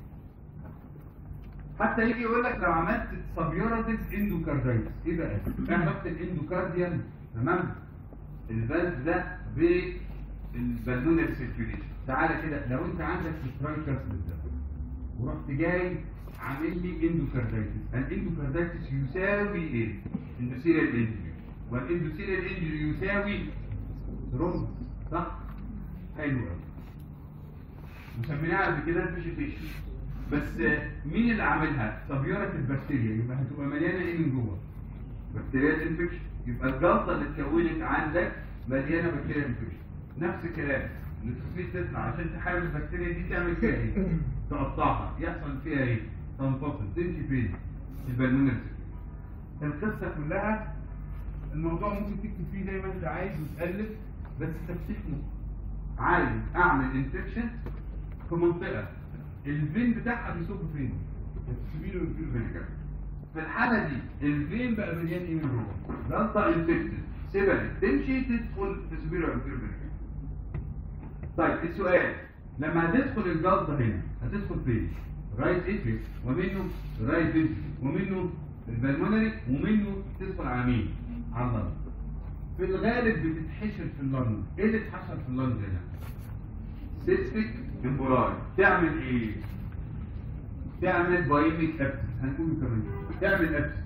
حتى يجي يقول لك لو عملت سبيوراتيف اندوكاردايتس ايه بقى؟ ايه علاقه الاندوكارديال تمام؟ الفالف ده بالبالونر سيركيوليشن تعالى كده لو انت عندك سترايكرز بالظبط ورحت جاي عامل لي اندوكاردايتس الاندوكاردايتس يساوي ايه؟ اندوثيريال انجري والاندوثيريال انجري يساوي ثرومبس صح؟ حلو قوي وسميناها قبل كده الفيجيتيشن بس مين اللي عاملها؟ سبيورة البكتيريا يبقى هتبقى مليانه ايه من جوه؟ بكتيريا انفكشن يبقى الجلطه اللي اتكونت عندك مليانه بكتيريا انفكشن نفس الكلام النيتروفيل تطلع عشان تحارب البكتيريا دي تعمل فيها ايه؟ تقطعها يحصل فيها ايه؟ تنفصل تمشي فين؟ البلمونر القصه كلها الموضوع ممكن تكتب فيه زي ما انت عايز وتالف بس تفتيح مخ عايز اعمل انفكشن في منطقه الفين بتاعها بيصب فين؟ السبيلو والفيلو فينيجر في الحالة دي الفين بقى مليان ايه من جوه؟ جلطة انفكتد سيبك تمشي تدخل في سبيلو والفيلو فينيجر طيب السؤال لما هتدخل الجلطة هنا هتدخل فين؟ رايت اتريس ومنه رايت فينتري ومنه البلمونري ومنه تدخل على مين؟ على اللنج في الغالب بتتحشر في اللنج ايه اللي اتحشر في اللنج هنا؟ سيستيك امبولاي تعمل ايه؟ تعمل بايميك ابسس هنقوله كمان تعمل ابسس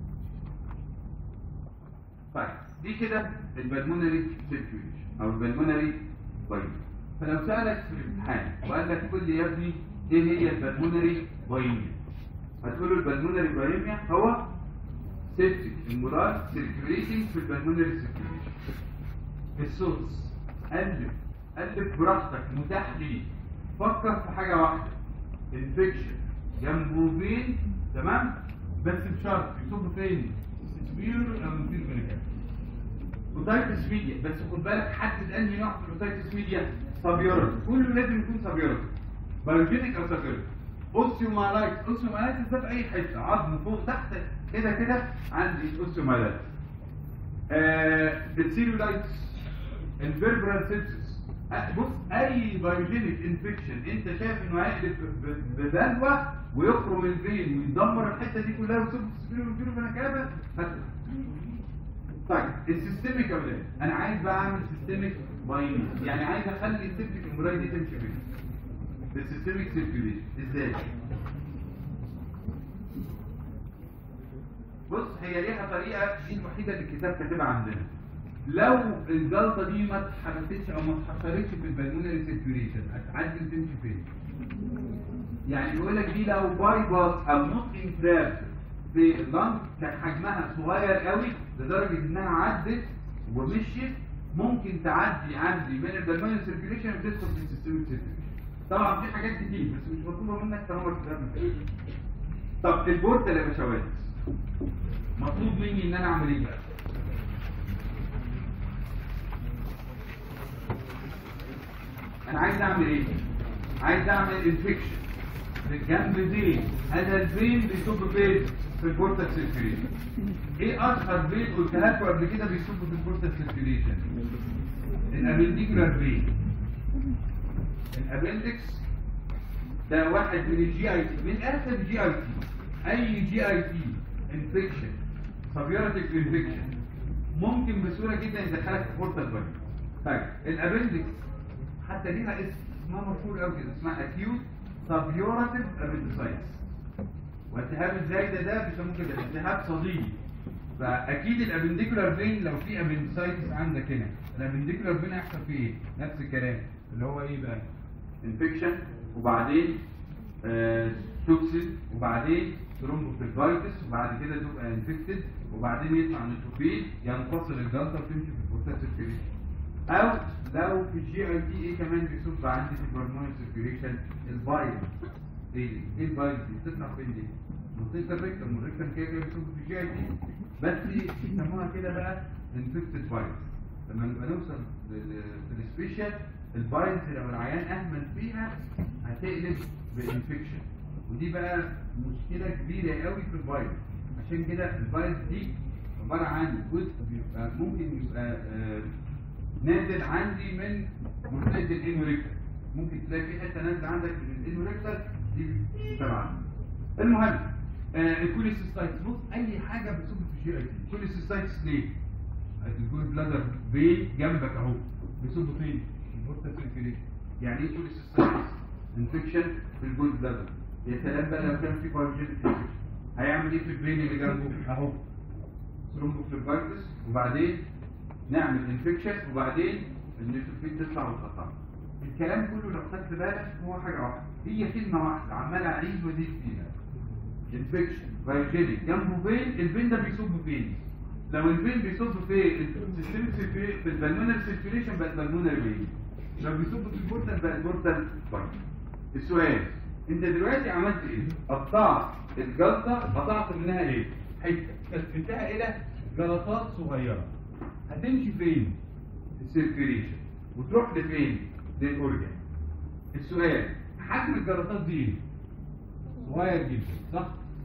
طيب دي كده البلمونري سيركيوليشن او البلمونري بايميك فلو سألك في الامتحان وقال لك قول لي يا ابني ايه هي البلمونري بايميا هتقول له البلمونري بايميا هو سيبتيك امبولاي سيركيوليشن في البلمونري سيركيوليشن السورس قلب قلب براحتك متاح ليك فكر في حاجه واحده انفكشن جنبه فين تمام بس بشرط يصب فين سبير او مدير فينيجر اوتايتس ميديا بس خد بالك حدد انهي نوع في الاوتايتس ميديا سابيورال كله لازم يكون سابيورال بايوجينيك او سابيورال اوسيومالايتس اوسيومالايتس ده في اي حته عظم فوق تحت كده كده عندي اوسيومالايتس آه السيلولايتس الفيربرال سيبسس بص اي بايوجينيك انفكشن انت شايف انه هيقلب ب- ببلوى ويخرم الفين ويدمر الحته دي كلها ويصب في السبيرو ويجيله فنكابه طيب السيستميك اولاد انا عايز بقى اعمل سيستميك بايني يعني عايز اخلي السيبتيك امبراي دي تمشي فين السيستميك سيركيوليشن ازاي بص هي ليها طريقه دي الوحيده اللي الكتاب كاتبها عندنا لو الجلطه دي ما اتحركتش او ما اتحشرتش في البلمونري سيركيوليشن هتعدي وتمشي فين يعني بيقول لك دي لو باي باس او نوت انتراب في اللنج كان حجمها صغير قوي لدرجه انها عدت ومشيت ممكن تعدي عندي من البلمونري سيركيوليشن وتدخل في السيستميك سيركيوليشن طبعا في حاجات كتير بس مش مطلوبه منك طالما الكتاب مكتوب. طب البورتال يا باشوات مطلوب مني ان انا اعمل ايه بقى انا عايز اعمل ايه عايز اعمل انفكشن في الجنب فين هذا الفين بيصب فين في البورتال سيركيليشن ايه اشهر فين قلتها لكم قبل كده بيصب في البورتال سيركيليشن الابنديكولار فين الابندكس ده واحد من الجي اي تي من اخر جي اي تي اي جي اي تي انفكشن سبيورتيك انفكشن ممكن بسهوله جدا يدخلك في بورتال فين طيب الابندكس حتى ليها اسم اسمها مشهور قوي كده اسمها اكيوت سبيورتيف ابندسايتس والتهاب الزايده ده بيسموه كده التهاب صديدي فاكيد الابنديكولار فين لو في ابندسايتس عندك هنا الابنديكولار فين هيحصل فيه ايه نفس الكلام اللي هو ايه بقى انفكشن وبعدين آه توكسين وبعدين ثرومبوفليفايتس وبعد كده تبقى انفكتد وبعدين يطلع نيتروفيل ينفصل الجلطه وتمشي في البورتال سيركيليشن او لو في الجي اي تي ايه كمان بيصب عندي في الهرمون سيركيليشن الفايروس ايه ايه الفايروس دي بتطلع فين دي؟ منطقه الريكتم والريكتم كده كده بيصب في الجي اي تي بس بيسموها كده بقى انفكتد فايروس لما نبقى نوصل للسبيشال الفايروس لو العيان اهمل فيها هتقلب بانفكشن ودي بقى مشكله كبيره قوي في الفيروس عشان كده الفيروس دي عباره عن جزء بيبقى ممكن يبقى آه نازل عندي من منطقه الانوريكتر ممكن تلاقي في حته نازله عندك من الانوريكتر دي تبعها المهم آه الكوليسيستايتس بص اي حاجه بتصب في الجي اي تي كوليسيستايتس ليه؟ الجول بلادر بين جنبك اهو بيصب فين؟ في البورتا سيركيليشن يعني ايه كوليسيستايتس؟ انفكشن في الجول بلادر يا سلام بقى لو كان في بايوجينيك انفكشن هيعمل ايه في البرين اللي جنبه؟ اهو ثرومبوفليفايتس وبعدين نعمل انفكشن وبعدين النيوتروفيل تطلع وتقطع الكلام كله لو خدت بالك هو حاجه واحده هي كلمه واحده عمال اعيد وازيد فيها انفكشن بايوجينيك جنبه فين الفين ده بيصب فين لو الفين بيصب في السيستم في البلمونر سيركيليشن بقى البلمونر فين لو بيصب في البورتال بقى البورتال فين السؤال انت دلوقتي عملت ايه قطعت الجلطه قطعت منها ايه حته قسمتها الى جلطات صغيره هتمشي فين السيركيليشن وتروح لفين للاورجن السؤال حجم الجلطات دي ايه صغير جدا صح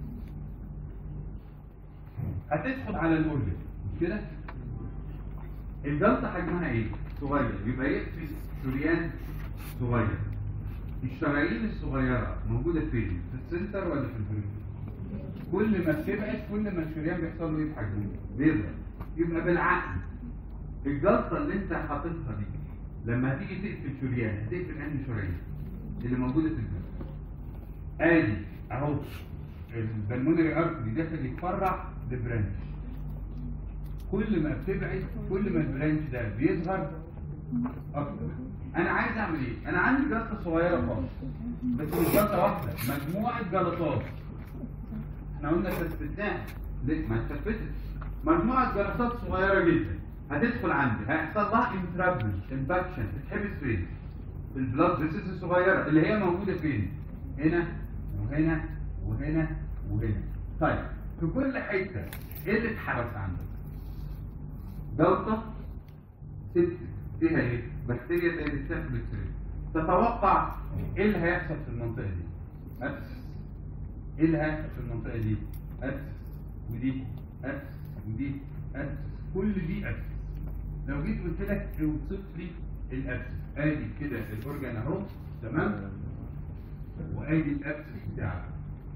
هتدخل على الاورجن مش كده الجلطه حجمها ايه صغير يبقى يكفي شريان صغير الشرايين الصغيره موجوده فين في السنتر ولا في البريفري كل ما بتبعد كل ما الشريان بيحصل له ايه في حجمه بيظهر يبقى بالعقل الجلطه اللي انت حاططها دي لما هتيجي تقفل شريان هتقفل انهي شريان اللي موجوده في الجلد ادي اهو البلمونري ارتري داخل يتفرع لبرانش كل ما بتبعد كل ما البرانش ده بيظهر اكتر انا عايز اعمل ايه انا عندي جلطه صغيره خالص بس مش جلطه واحده مجموعه جلطات احنا قلنا ثبتناها ليه ما اتثبتت مجموعه جلطات صغيره جدا هتدخل عندي هيحصل لها انترابل انفكشن تتحبس فين في البلاد فيسز الصغيره اللي هي موجوده فين هنا وهنا وهنا وهنا طيب في كل حته ايه اللي اتحبس عندك جلطه ست فيها ايه بكتيريا زي الستاف بكتيريا تتوقع ايه اللي هيحصل في المنطقه دي ابسس ايه اللي هيحصل في المنطقه دي ابسس ودي ابسس ودي ابسس كل دي ابسس لو جيت قلت لك اوصف لي الابسس ادي كده الاورجن اهو تمام وادي الابسس بتاعك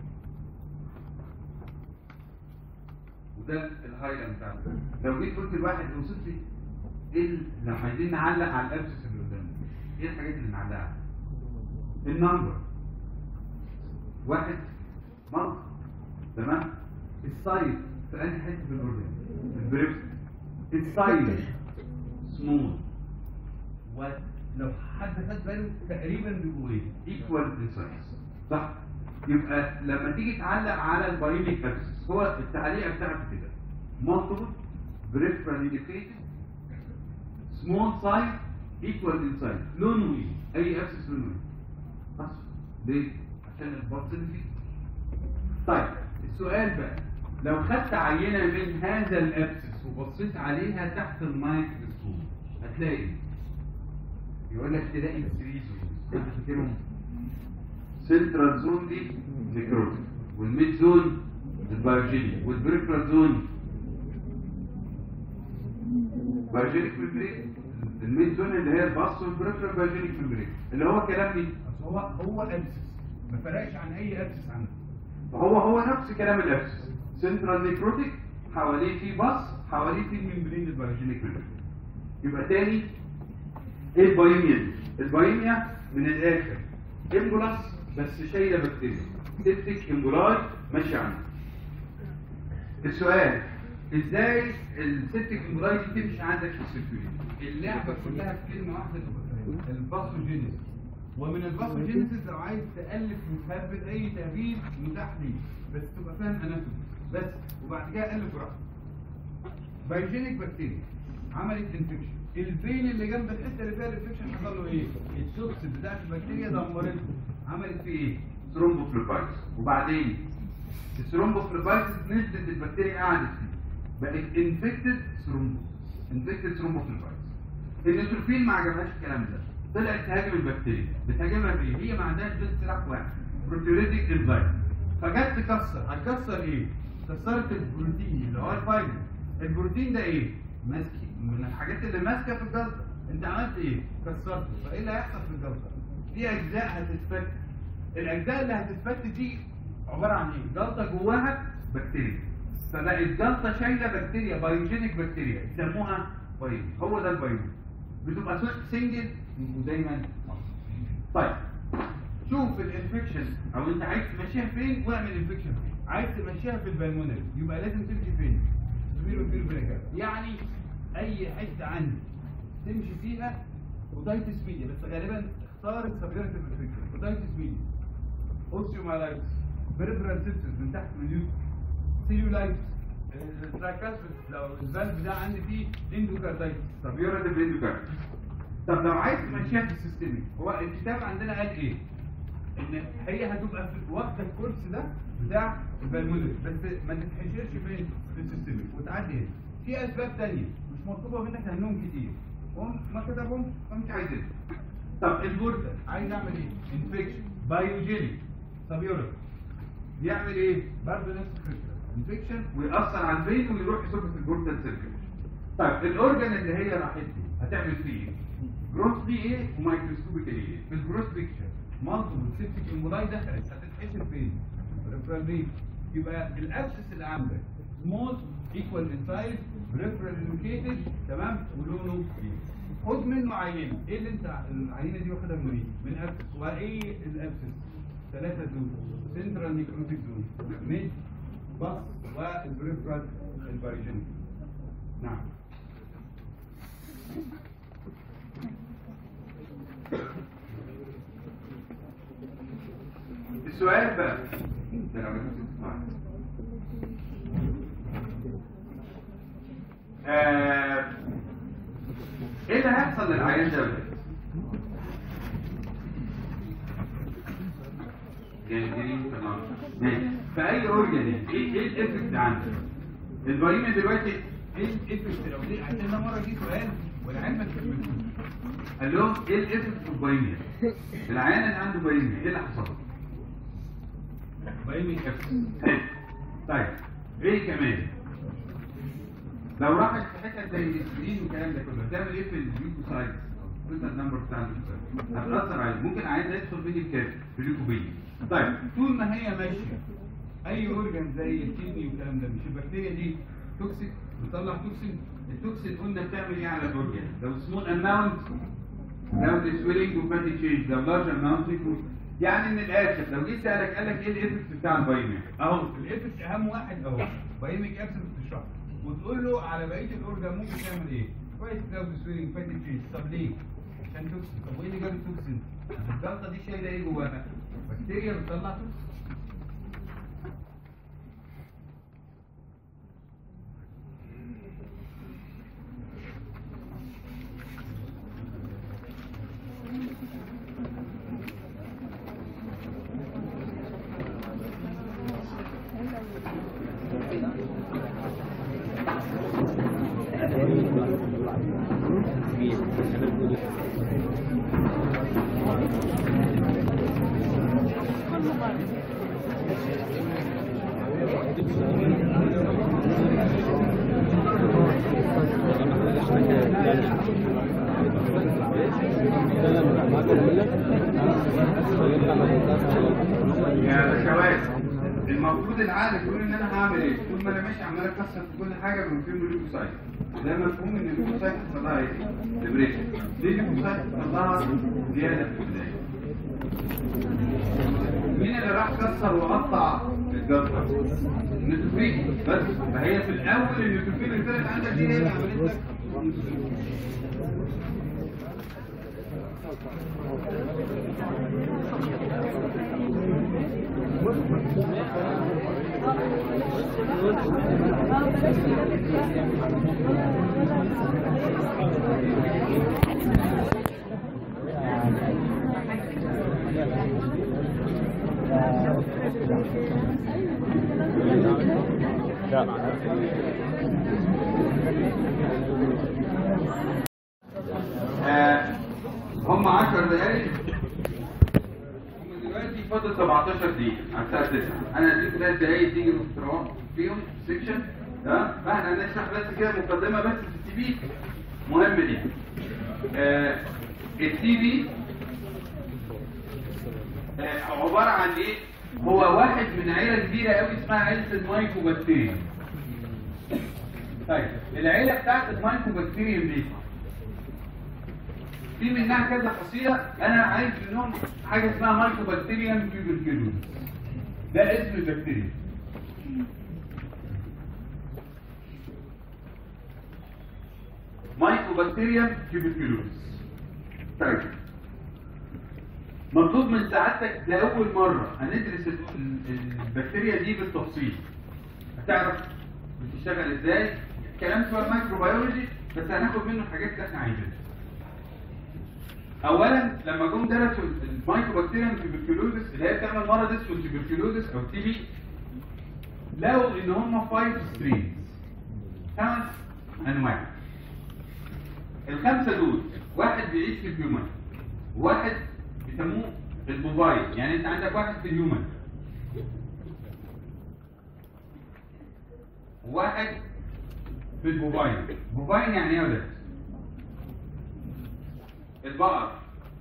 وده الهايلاند بتاعك لو جيت قلت لواحد اوصف لي ايه ال- لو عايزين نعلق على الابسس اللي قدامنا ايه الحاجات اللي نعلقها النمبر واحد مرض تمام السايز في انهي حته في الاورجن البريفت السايز سمول ولو حد خد باله تقريبا بيبقوا ايه ايكوال ان سايز صح يبقى لما تيجي تعلق على البايونيك ابسس هو التعليقه بتاعته كده مالتيبل بريفرال انديكيتد سمول سايز ايكوال ان سايز لونه ايه اي ابسس لونه ايه اصفر ليه عشان البطن اللي فيه طيب السؤال بقى لو خدت عينه من هذا الابسس وبصيت عليها تحت الميكروسكوب هتلاقي إيه؟ يقول لك تلاقي الثري زون انت فاكرهم سنترال زون دي نيكروتيك والميد زون البايوجينيك والبريفرال زون بايوجينيك ممبرين الميد زون اللي هي الباص والبريفرال بايوجينيك ممبرين اللي هو كلام مين بس هو هو ابسس ما فرقش عن اي ابسس عنده فهو هو نفس كلام الابسس سنترال نيكروتيك حواليه في باص حواليه في الممبرين البايوجينيك ممبرين يبقى تاني ايه البايميا دي؟ البايميا من الاخر امبولاس بس شايله بكتيريا سيبتك امبولاي ماشي عنها السؤال ازاي السيبتك امبولاي دي تمشي عندك في السيركيوليشن اللعبه كلها في كلمه واحده الباثوجينيس ومن الباثوجينيسيس لو عايز تالف وتهبل اي تهبيل متاح ليك بس تبقى فاهم اناتومي بس وبعد كده الف براحتك بايوجينيك بكتيريا عملت انفكشن الفين اللي جنب الحته اللي فيها الانفكشن حصل له ايه؟ التوكسين بتاعت البكتيريا دمرته عملت فيه ايه؟ ثرومبوفلوبايتس وبعدين الثرومبوفلوبايتس نزلت البكتيريا قعدت فيه بقت انفكتد ثرومبو انفكتد ثرومبوفلوبايتس النيتروفيل ما عجبهاش الكلام ده طلعت تهاجم البكتيريا بتهاجمها بايه؟ هي ما عندهاش بس سلاح واحد بروتيوليتيك انزايم فجت تكسر هتكسر ايه؟ كسرت البروتين اللي هو الفايبر البروتين ده ايه؟ ماسكي من الحاجات اللي ماسكه في الجلطه انت عملت ايه؟ كسرته فايه اللي هيحصل في الجلطه؟ في اجزاء هتتفك الاجزاء اللي هتتفك دي عباره عن ايه؟ جلطه جواها بكتيريا فبقت جلطه شايله بكتيريا بايوجينيك بكتيريا يسموها بايو هو ده البايو بتبقى سنجل ودايما طيب شوف الانفكشن او انت عايز تمشيها فين واعمل انفكشن فين عايز تمشيها في البلمونري يبقى لازم تمشي فين سبيرو فيرو فيرو يعني اي حته عندي تمشي فيها ودايتس ميديا بس غالبا اختار السبيرتيف انفكشن ودايتس ميديا اوستيومالايتس بريفرال سيبسس من تحت من اليوت سيلولايتس التراكاسبس لو الفالف ده عندي فيه اندوكاردايتس سبيرتيف اندوكاردايتس طب لو عايز تمشيها في السيستميك هو الكتاب عندنا قال ايه؟ ان هي هتبقى في واخده الكورس ده بتاع البلمونري بس ما تتحشرش فين في السيستميك وتعدي هنا في اسباب تانية مش مطلوبه منك لانهم كتير هم ما كتبهم فمش عايزين طب البورتال عايز اعمل ايه؟ انفكشن بايوجينيك سبيورال يعمل ايه؟ برضه نفس الفكره انفكشن ويأثر على البين ويروح يصب في البورتال سيركيوليشن طيب الاورجن اللي هي راحت دي هتعمل فيه ايه؟ جروث دي ايه ومايكروسكوبيك ايه؟ في الجروث بيكتشر مالتيبل سيبتيك امبولاي دخلت هتتحسب فين؟ بريفرال بين يبقى الابسس اللي عندك سمول ايكوال ان سايز بريفرال لوكيتد تمام ولونه ايه؟ خد منه عينه ايه اللي انت العينه دي واخدها من ايه؟ من ابسس وايه الابسس؟ ثلاثه دول سنترال نيكروتيك زون ميد باص والبريفرال الباريجينيك نعم السؤال بقى ده لو جبت السؤال. آه، ايه اللي هيحصل للعيان ده بقى؟ يعني دي تمام ماشي فاي اورجن يعني ايه ايه الافكت عنده البريمه دلوقتي ايه الافكت لو دي عشان ده مره جه سؤال والعيان ما كملتوش قال لهم ايه الافكت في البريمه العيان اللي عنده بريمه ايه اللي حصل بريمه افكت حلو طيب ايه كمان لو راحت في حته زي الانسولين والكلام ده كله هتعمل ايه في الجلوكوسايد الفلتر نمبر بتاع الجلوكوسايد هتاثر عليه ممكن عايز يدخل فين الكام في الليكوبين طيب طول ما هي ماشيه اي اورجان زي الكدني والكلام ده مش البكتيريا دي توكسيك بتطلع توكسين التوكسين قلنا بتعمل ايه على الاورجان لو سمول اماونت لو سويلنج وفاتي تشينج لو لارج اماونت يعني من الاخر لو جيت سالك قال لك ايه الايفكت بتاع البايميك اهو الايفكت اهم واحد اهو بايميك ابسنت بتشرحه وتقول له على بقيه الاورجان ممكن تعمل ايه كويس لو سويلنج فاتي تشينج طب ليه عشان توكسين طب وايه اللي جاب التوكسين الجلطه دي شايله ايه جواها بكتيريا بتطلع توكسين Thank you. يا باشوات المفروض العقل بيقول ان انا هعمل ايه؟ طول ما انا ماشي عمال اكسر في كل حاجه بيبقى فيه الليوكوسايت ده مفهوم ان الليوكوسايت حصل لها ايه؟ ديبريشن ليه الليوكوسايت حصل لها زياده في البدايه؟ مين اللي راح كسر وقطع الجزر؟ النيتروفيل بس فهي في الاول النيتروفيل اللي طلعت عندك دي هي اللي عملت لك آه، هم 10 دقايق هم دلوقتي فاضل 17 دقيقة على الساعة 9 أنا اديك 3 دقايق تيجي تروح فيهم سيكشن تمام فاحنا هنشرح بس كده مقدمة بس في التي في مهم دي آه التي في آه عبارة عن إيه؟ هو واحد من عيلة كبيرة قوي اسمها عيلة المايكوبكتيريا طيب العيلة بتاعت المايكوبكتيريا دي في منها كذا خاصية أنا عايز منهم حاجة اسمها مايكوبكتيريم تيوبركلوز ده اسم البكتيريا مايكوبكتيريم تيوبركلوز طيب مطلوب من سعادتك لأول مرة هندرس ال- ال- البكتيريا دي بالتفصيل هتعرف بتشتغل ازاي كلام شوية مايكروبيولوجي بس هناخد منه الحاجات اللي احنا عايزينها اولا لما جم درسوا المايكوبكتيريم تيبركلوزس اللي هي بتعمل مرض اسمه تيبركلوزس او تي بي لقوا ان هم 5 ستريمز خمس انواع الخمسه دول واحد بيعيش في الهيومن واحد بيسموه البوفاين يعني انت عندك واحد في الهيومن واحد في البوفاين بوفاين يعني ايه يا ولاد؟ البقر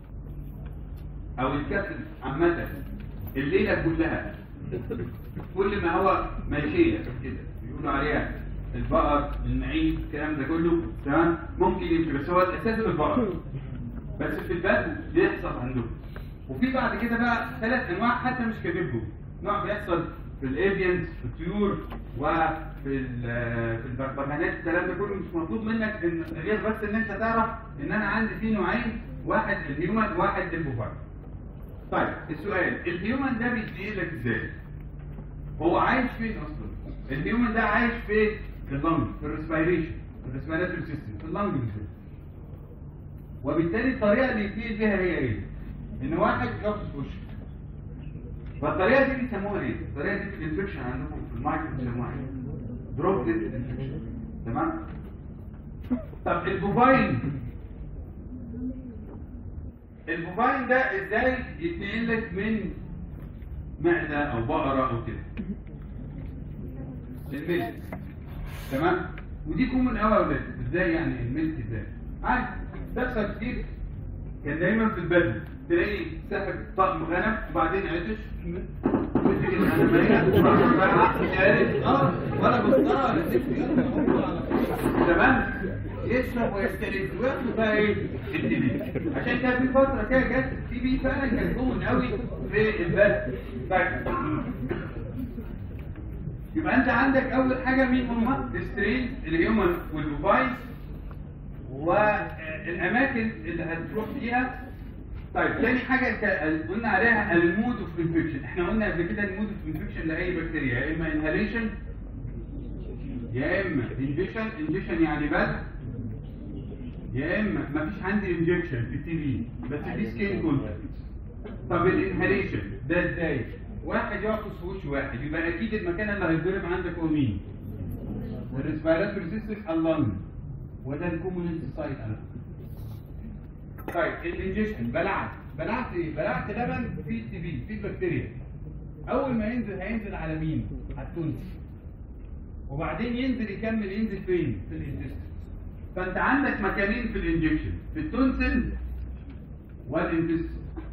او الكسل عامة الليلة كلها كل ما هو ماشية كده بيقولوا عليها البقر المعيز الكلام ده كله تمام ممكن يمشي بس هو الاساس في البقر بس في البدو بيحصل عندهم وفي بعد كده بقى ثلاث انواع حتى مش كاتبهم نوع بيحصل في الافيانز في الطيور وفي ال- في البغبغانات الكلام ده كله مش مطلوب منك ان غير بس ان انت تعرف ان انا عندي فيه نوعين واحد الهيومن واحد البوفار طيب السؤال الهيومن ده بيتنقل لك ازاي؟ هو عايش فين اصلا؟ الهيومن ده عايش في اللنج في الريسبيريشن في الريسبيراتوري سيستم في اللنج بالذات وبالتالي الطريقه اللي يتنقل بيها هي ايه؟ ان واحد يقص وشه فالطريقه دي بيسموها ايه؟ الطريقه دي في الانفكشن عندكم في المايكرو بيسموها ايه؟ دروبلت انفكشن تمام؟ طب البوفاين البوفاين ده ازاي يتنقل لك من معده او بقره او كده؟ الملك تمام؟ ودي كومن قوي يا ولاد ازاي يعني الملك ازاي؟ عادي بتحصل كتير كان دايما في البدو تلاقي ساحب طقم غنم وبعدين عطش مسك الغنمية راح شارب اه ولا بطلها ولا سكت تمام يشرب ويستلذ وياخد بقى ايه التي بي عشان كده في فتره كده جت التي بي فعلا كان كومن قوي في البدو طيب يبقى انت عندك اول حاجه مين هم السترين الهيومن والبوفاين والاماكن اللي هتروح فيها طيب تاني حاجه ك- قلنا عليها المود اوف انفكشن احنا قلنا قبل كده المود اوف انفكشن لاي بكتيريا يا اما انهاليشن يا اما انجكشن انجكشن يعني بس يا اما مفيش عندي انجكشن في التي في بس في سكين كونتاكت طب الانهاليشن ده ازاي واحد يعطس في وش واحد يبقى اكيد المكان اللي هيتضرب عندك هو مين الريسبيراتوري سيستم اللنج وده الكوموننت سايت انا طيب الانجكشن بلعت بلعت ايه بلعت لبن فيه تي بي فيه بكتيريا اول ما ينزل هينزل على مين على التونس وبعدين ينزل يكمل ينزل فين في الانتستين فانت عندك مكانين في الانجكشن في التونسل والانتستين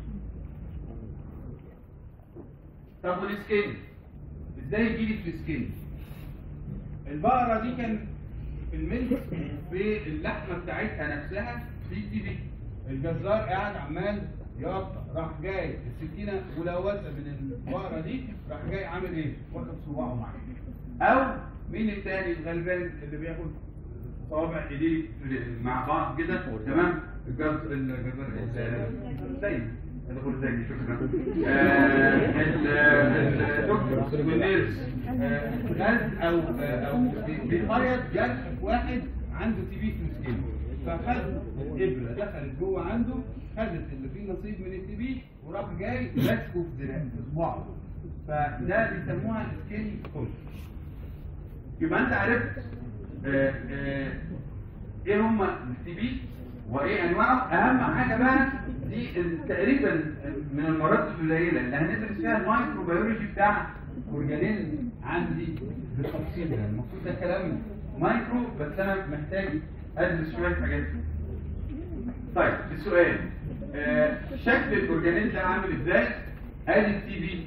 طب والسكين ازاي يجيلي في السكين البقرة دي كان في الملك في اللحمة بتاعتها نفسها في تي بي الجزار قاعد عمال يقطع راح جاي السكينة ملوثة من البقرة دي راح جاي عامل ايه؟ واخد صباعه معاه او مين التاني الغلبان اللي بياخد صوابع ايديه مع بعض كده تمام الجزر الجزر زي الغرزاني شكرا آه، ال- الدكتور والنيرس آه، غاز او او بيخيط جرح في واحد عنده تي بي في مسكين فخد الابره دخلت جوه عنده خدت اللي فيه نصيب من التي بي وراح جاي ماسكه في دراعه في صباعه فده بيسموها سكين كول يبقى انت عرفت آه، آه، ايه هم التي بي وايه انواعه اهم حاجه بقى دي ال- تقريبا من المرات القليله اللي هندرس فيها المايكروبيولوجي بتاع اورجانيزم عندي بالتفصيل يعني المفروض ده كلام مايكرو بس انا محتاج ادرس شويه حاجات طيب السؤال آه، شكل الاورجانيزم ده عامل ازاي ادي التي بي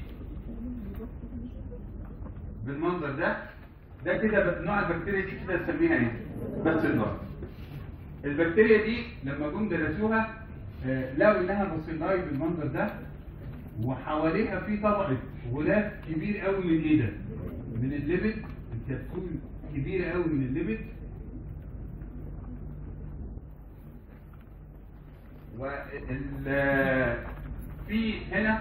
بالمنظر ده ده كده بس- نوع البكتيريا دي كده نسميها ايه بس النار البكتيريا دي لما جم درسوها آه، لقوا انها بوسيلاي بالمنظر ده وحواليها في طبقه غلاف كبير قوي من ايه ده من الليبت الكبسول كبيره قوي من الليبت وال في هنا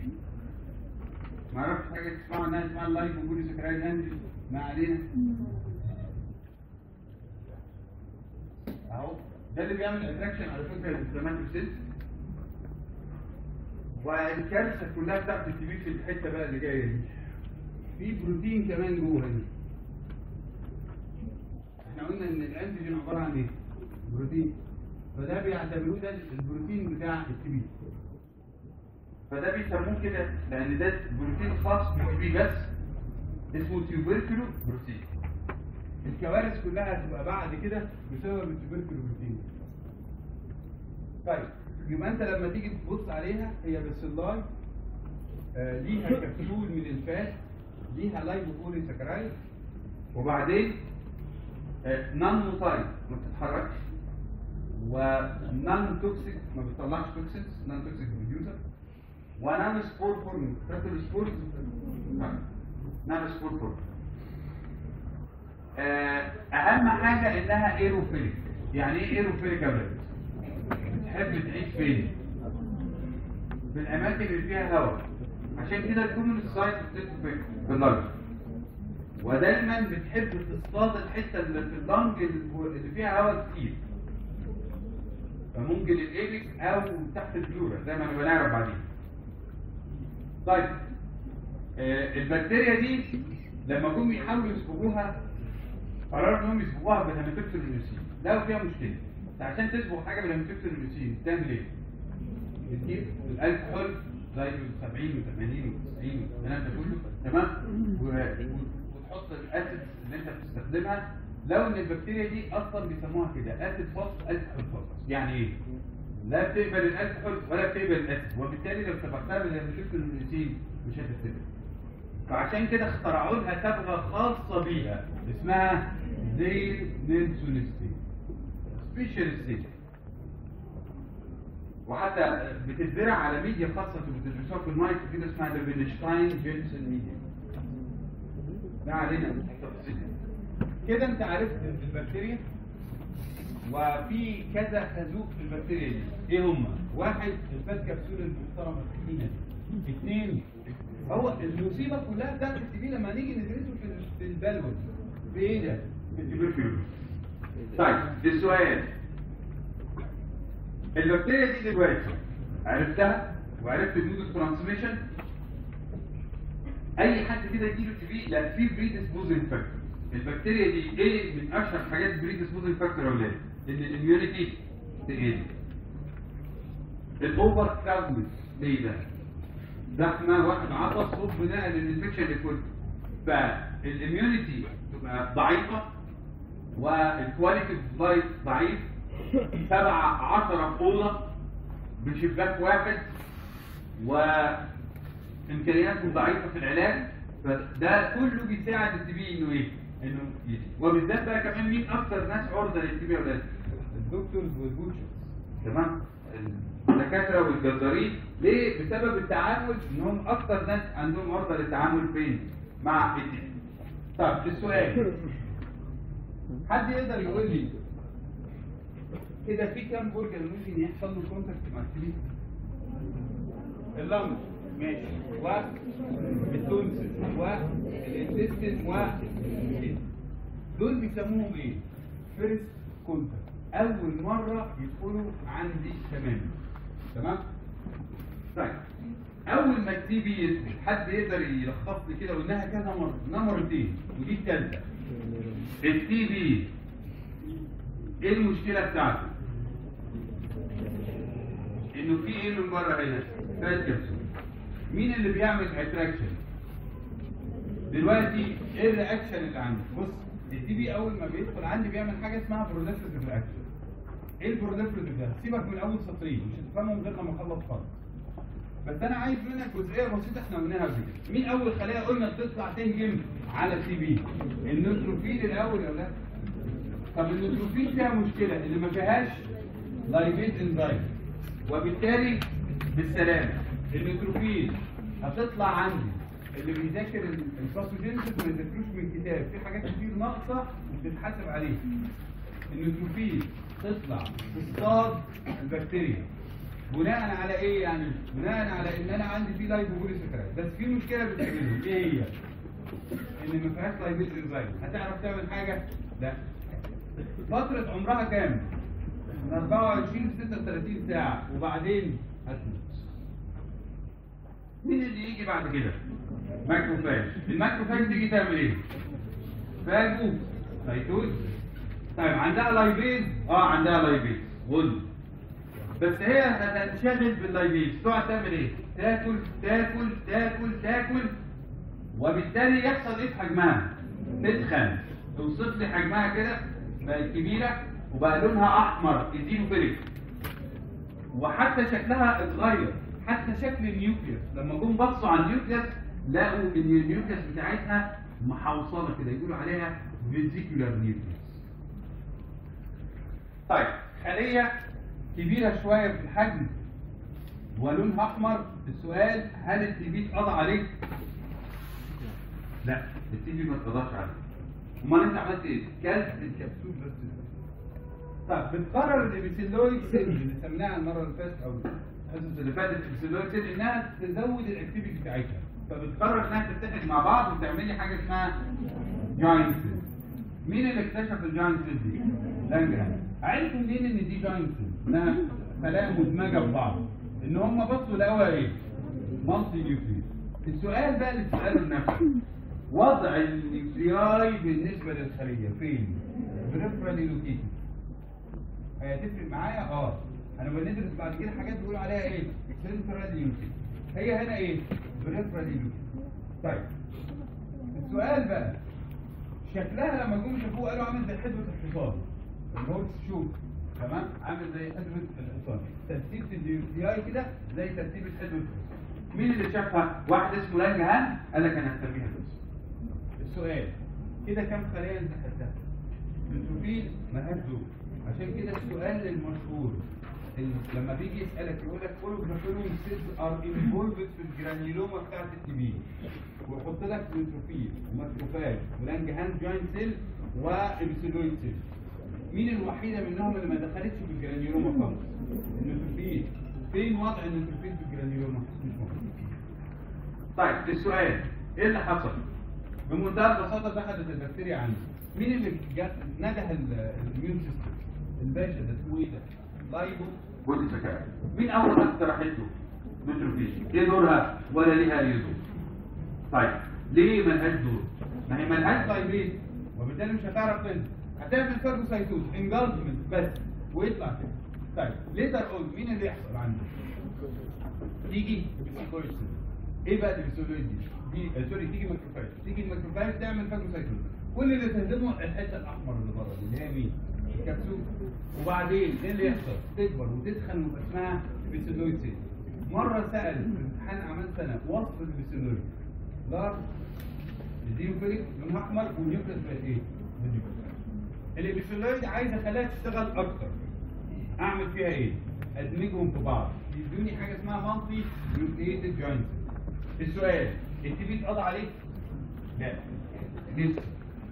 ما اعرفش حاجه تسمعوا عنها اسمها اللايف وجودي سكرايد انجل ما علينا اهو ده اللي بيعمل اتراكشن على فكره للانفلاماتوري سيلز والكارثه كلها بتاعت التي بي في الحته بقى اللي جايه دي في بروتين كمان جوه دي احنا قلنا ان الانتيجين عباره عن ايه؟ بروتين فده بيعتبروه ده البروتين بتاع التي بي فده بيسموه كده لان ده بروتين خاص بالتي بي بس اسمه تيوبركلو بروتين الكوارث كلها هتبقى بعد كده بسبب التوبركل بروتين طيب يبقى انت لما تيجي تبص عليها هي بسلاي آه ليها كبسول من الفات ليها لايبوبولي سكرايد وبعدين آه نون موتايل ما بتتحركش ونون توكسيك ما بتطلعش توكسينز نون توكسيك بروديوسر ونون سبور فورم فاكر السبور نون سبور فورم آه، اهم حاجه انها ايروفيليك يعني ايه ايروفيليك يا ولاد تحب تعيش فين في الاماكن اللي فيها هواء عشان كده تكون السايت بتدخل في اللنج ودايما بتحب تصطاد الحته اللي في اللنج اللي فيها هواء كتير فممكن الايبك او تحت البلورا زي ما نبقى نعرف بعدين طيب آه، البكتيريا دي لما جم يحاولوا يصبغوها قرروا انهم يصبغوها بالهيماتوكسين اليوسين لقوا فيها مشكله عشان تصبغ حاجه بالهيماتوكسين اليوسين تعمل ايه؟ بتجيب الالكحول زي 70 و80 و90 والكلام ده كله تمام و- و- وتحط الاسيد اللي انت بتستخدمها لو ان البكتيريا دي اصلا بيسموها كده اسيد فوسف الكحول فوسف يعني ايه؟ لا بتقبل الالكحول ولا بتقبل الاسيد وبالتالي لو صبغتها بالهيماتوكسين اليوسين مش هتستفيد فعشان كده اخترعوا لها صبغه خاصه بيها اسمها زيل نيلسون ستيل سبيشال ستيل وحتى بتتزرع على ميديا خاصه بتدرسوها في المايك كده اسمها ليفنشتاين جينسون ميديا ما علينا من التفاصيل كده انت عرفت البكتيريا وفي كذا خازوق في البكتيريا دي ايه هم واحد الفات كبسول المحترمه التخينه دي اثنين هو المصيبه كلها بتاعت التي بي لما نيجي ندرسه في في البلوز في ايه ده؟ في التبركلوز طيب السؤال البكتيريا دي دلوقتي عرفتها وعرفت المود الترانسميشن اي حد كده يجيله تي بي لا في بريدسبوزنج فاكتور البكتيريا دي ايه من اشهر حاجات بريدسبوزنج فاكتور يا ولاد ان الاميونيتي تقل الاوفر كراودنس ليه ده زحمه واحد عطس صوب بناء للانفكشن اللي كله فالاميونيتي تبقى ضعيفه والكواليتي اوف لايف ضعيف سبعة عشرة في أوضة بشباك واحد وإمكانياتهم ضعيفة في العلاج فده كله بيساعد التي بي إنه إيه؟ إنه يزيد وبالذات بقى كمان مين أكتر ناس عرضة للتي بي يا ولاد؟ الدكتورز والبوتشرز تمام الدكاتره والجزارين ليه بسبب التعامل انهم اكتر ناس عندهم عرضه للتعامل فين مع الدين طب السؤال حد يقدر يقول لي كده في كام اورجن ممكن يحصل له كونتاكت مع التبي اللنج ماشي والتونسل والانتستين والكلى. دول بيسموهم ايه فيرست كونتاكت اول مره يدخلوا عندي تماما تمام طيب اول ما التي بي يثبت حد يقدر يلخص لي كده قلناها كذا مره قلناها مرتين ودي الثالثه التي بي ايه المشكله بتاعته انه في ايه من بره هنا فات كبسول مين اللي بيعمل اتراكشن دلوقتي ايه الرياكشن اللي عندي بص التي بي اول ما بيدخل عندي بيعمل حاجه اسمها بروليفريتيف رياكشن ايه البروليفريتيف ده سيبك من اول سطرين مش هتفهمهم غير لما اخلص خالص بس انا عايز منك جزئيه بسيطه احنا قلناها قبل كده مين اول خليه قلنا بتطلع تهجم على التي بي النيوتروفيل الاول ولا لا طب النيوتروفيل فيها مشكله اللي ما فيهاش لايبيز انزايم وبالتالي بالسلامه النيوتروفيل هتطلع عندي اللي بيذاكر الباثوجينيسيس ما يذاكروش من كتاب في حاجات كتير ناقصه وبتتحاسب عليها النيوتروفيل تطلع تصطاد البكتيريا بناء على ايه يعني بناء على ان انا عندي في لايبوبوليسكرايد بس في مشكله بتقابلهم ايه هي ان ما فيهاش لايبيز انزايم هتعرف تعمل حاجه لا فتره عمرها كام من 24 ل 36 ساعه وبعدين هتموت مين اللي يجي بعد كده ماكروفاج الماكروفاج تيجي تعمل ايه فاجو سيتوز طيب عندها لايبيز اه عندها لايبيز غل بس هي هتنشغل باللايبيز تقعد تعمل ايه تاكل تاكل تاكل تاكل وبالتالي يحصل ايه في حجمها تدخن توصف لي حجمها كده بقت كبيره وبقى لونها احمر ايزينوفيليك وحتى شكلها اتغير حتى شكل النيوكليوس لما جم بصوا على النيوكليوس لقوا ان النيوكليوس بتاعتها محوصله كده يقولوا عليها فيزيكولار نيوكليوس طيب خليه كبيره شويه في الحجم ولونها احمر السؤال هل التي بي اتقضى عليك؟ لا التي بي ما اتقضاش عليك امال انت عملت ايه؟ كلت الكبسول بس طب بتقرر الابيسيلويد سيل اللي سمناها المره اللي فاتت او الحصص اللي فاتت الابيسيلويد سيل انها تزود الاكتيفيتي بتاعتها فبتقرر انها تتحد مع بعض وتعمل لي حاجه اسمها جاينت سيل مين اللي اكتشف الجاينت سيل دي؟ لانجرهام عرفوا منين ان دي جاينت سيل؟ انها خلايا مدمجه ببعض ان هم بصوا لقوها ايه؟ مالتي نيوكليس السؤال بقى اللي تساله لنفسك وضع النيوكلياي بالنسبه للخليه فين؟ بريفرالي لوكيتد هتفرق معايا اه انا بندرس بعد كده حاجات بيقولوا عليها ايه سنترال يوتيد هي هنا ايه بريفرال يوتيد طيب السؤال بقى شكلها لما جم شافوه قالوا عامل زي حدوه الحصان اللي هو تشوف تمام عامل زي حدوه الحصان ترتيب النيوكلياي كده زي ترتيب حدوه الحصان مين اللي شافها واحد اسمه لانج هان قال لك انا هسميها بس السؤال كده كام خليه انت خدتها النيوتروفيل ملهاش دور عشان كده السؤال المشهور ال- لما بيجي يسالك يقول لك كل جرافيلوم سيلز ار انفولفد في الجرانيلوما بتاعت التي بي ويحط لك نيوتروفيل وماكروفاج ولانجهان جوينت سيل وابسيلويد سيل مين الوحيده منهم اللي ما دخلتش في الجرانيلوما خالص النيوتروفيل فين وضع النيوتروفيل في الجرانيلوما مش موجود طيب السؤال ايه اللي حصل بمنتهى البساطه دخلت البكتيريا عندي مين اللي جا- نده ال- الاميون سيستم الباشا ده اسمه ايه ده لايبو بودي سكاي مين اول ناس اقترحت له نيوتروفيل ايه دورها ولا ليها اي دور طيب ليه ملهاش دور ما هي ملهاش لايبيز وبالتالي مش هتعرف تنزل هتعمل فاجوسايتوز انجلجمنت بس ويطلع كده طيب ليتر اون مين اللي يحصل عنده تيجي بسيكويد ايه بقى البسيكويد دي دي آه، سوري تيجي ماكروفاج تيجي الماكروفاج تعمل فاجوسايتوز كل اللي تهدمه الحته الاحمر اللي بره دي اللي هي مين؟ الكبسول وبعدين ايه اللي يحصل؟ تكبر وتدخن ويبقى اسمها بيسيلويد سيل مره سال في امتحان اعمال سنه وصف البيسيلويد لارج الزيوفيليك لونها احمر والنيوكليس بقت ايه؟ بالنيوكليس. الابيسيلويد عايز اخليها تشتغل اكتر اعمل فيها ايه؟ ادمجهم في بعض يدوني حاجه اسمها مالتي نيوكليتد جوينت السؤال التي بي اتقضى عليك؟ لا لسه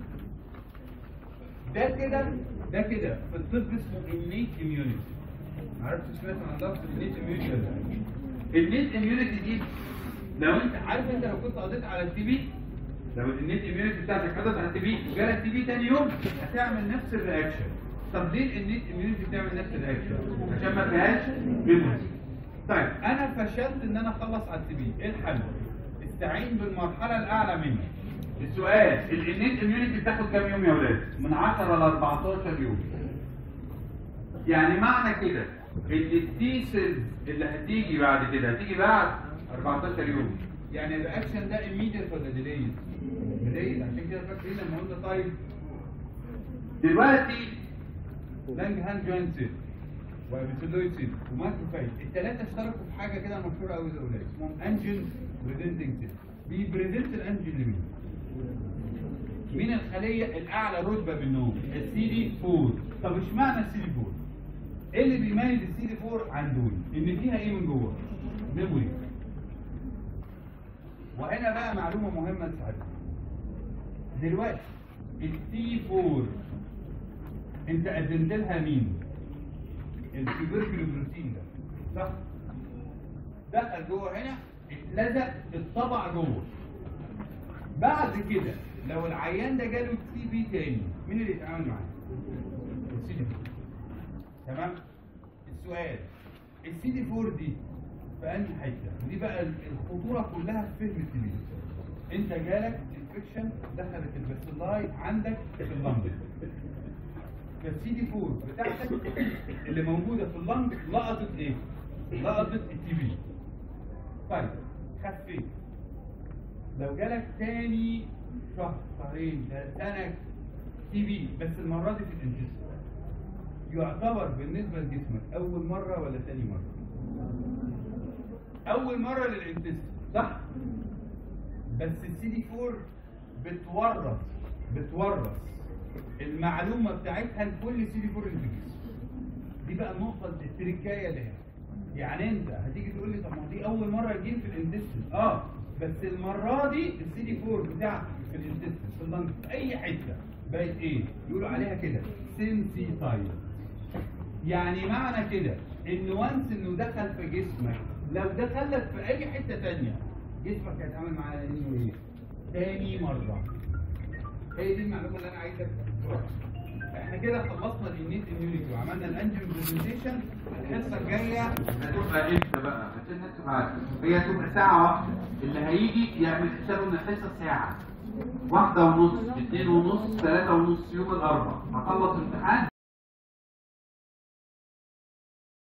ده كده ده كده في الطب اسمه innate immunity عرفت سمعت عن لفظ innate immunity ولا لا؟ النت اميونيتي دي لو انت عارف انت لو كنت قضيت على التي بي لو النت اميونيتي بتاعتك حدث على التي بي وجالك تي بي تاني يوم هتعمل نفس الرياكشن طب ليه النت اميونيتي بتعمل نفس الرياكشن؟ عشان ما فيهاش ميموري طيب انا فشلت ان انا اخلص على التي بي ايه الحل؟ استعين بالمرحله الاعلى مني السؤال الانيت اميونيتي بتاخد كام يوم يا ولاد؟ من 10 ل 14 يوم. يعني معنى كده ان التي سيلز اللي هتيجي بعد كده هتيجي بعد 14 يوم. يعني الرياكشن ده immediate ولا delayed؟ delayed عشان كده فاكرين لما قلنا طيب دلوقتي لانج هاند جوينت سيل وابيسيلويد سيل وماكروفاج الثلاثه اشتركوا في حاجه كده مشهوره قوي الاولاد اسمهم انجن بريزنتنج سيل بيبريزنت الانجن لمين؟ مين الخليه الاعلى رتبه بالنوم؟ السي دي 4 طب اشمعنى السي دي 4؟ ايه اللي بيميز السي دي 4 عن دول؟ ان فيها ايه من جوه؟ ميموري وهنا بقى معلومه مهمه لسعادتك دلوقتي السي 4 انت قدمت لها مين؟ التوبركل بروتين ده صح؟ دخل جوه هنا اتلزق الطبع جوه بعد كده لو العيان ده جاله تي بي تاني مين اللي يتعامل معاه؟ السي دي 4 تمام؟ السؤال السي دي 4 دي في انهي حته؟ ودي بقى الخطوره كلها في فهم التي بي انت جالك انفكشن دخلت الباسيلاي عندك في اللنج فالسي دي 4 بتاعتك اللي موجوده في اللنج لقطت ايه؟ لقطت التي بي طيب خفيت لو جالك تاني شهر شهرين سنه تي بي بس المره دي في الانجست يعتبر بالنسبه لجسمك اول مره ولا تاني مره؟ اول مره للانتست صح؟ بس السي دي 4 بتورث بتورث المعلومه بتاعتها لكل سي دي 4 اللي في الجسم دي بقى النقطه التركايه اللي هنا يعني انت هتيجي تقول لي طب ما دي اول مره تجيب في الانتستين اه بس المره دي السي دي 4 بتاعتك في الانتستين في اللنج في اي حته بقت ايه؟ يقولوا عليها كده سنسيتايز يعني معنى كده ان وانس انه دخل في جسمك لو دخلك في اي حته تانية جسمك هيتعامل معاه انه ايه؟ تاني مره هي دي المعلومه اللي انا عايزك تفهمها احنا كده خلصنا الانيت اميونيتي وعملنا الانجن برزنتيشن الحصه الجايه هتبقى امتى بقى؟ عشان الناس تبقى عارفة. هي هتبقى ساعة واحدة اللي هيجي يعمل حسابه ان الحصة ساعة واحدة ونص اتنين ونص ثلاثة ونص يوم الأربع هخلص امتحان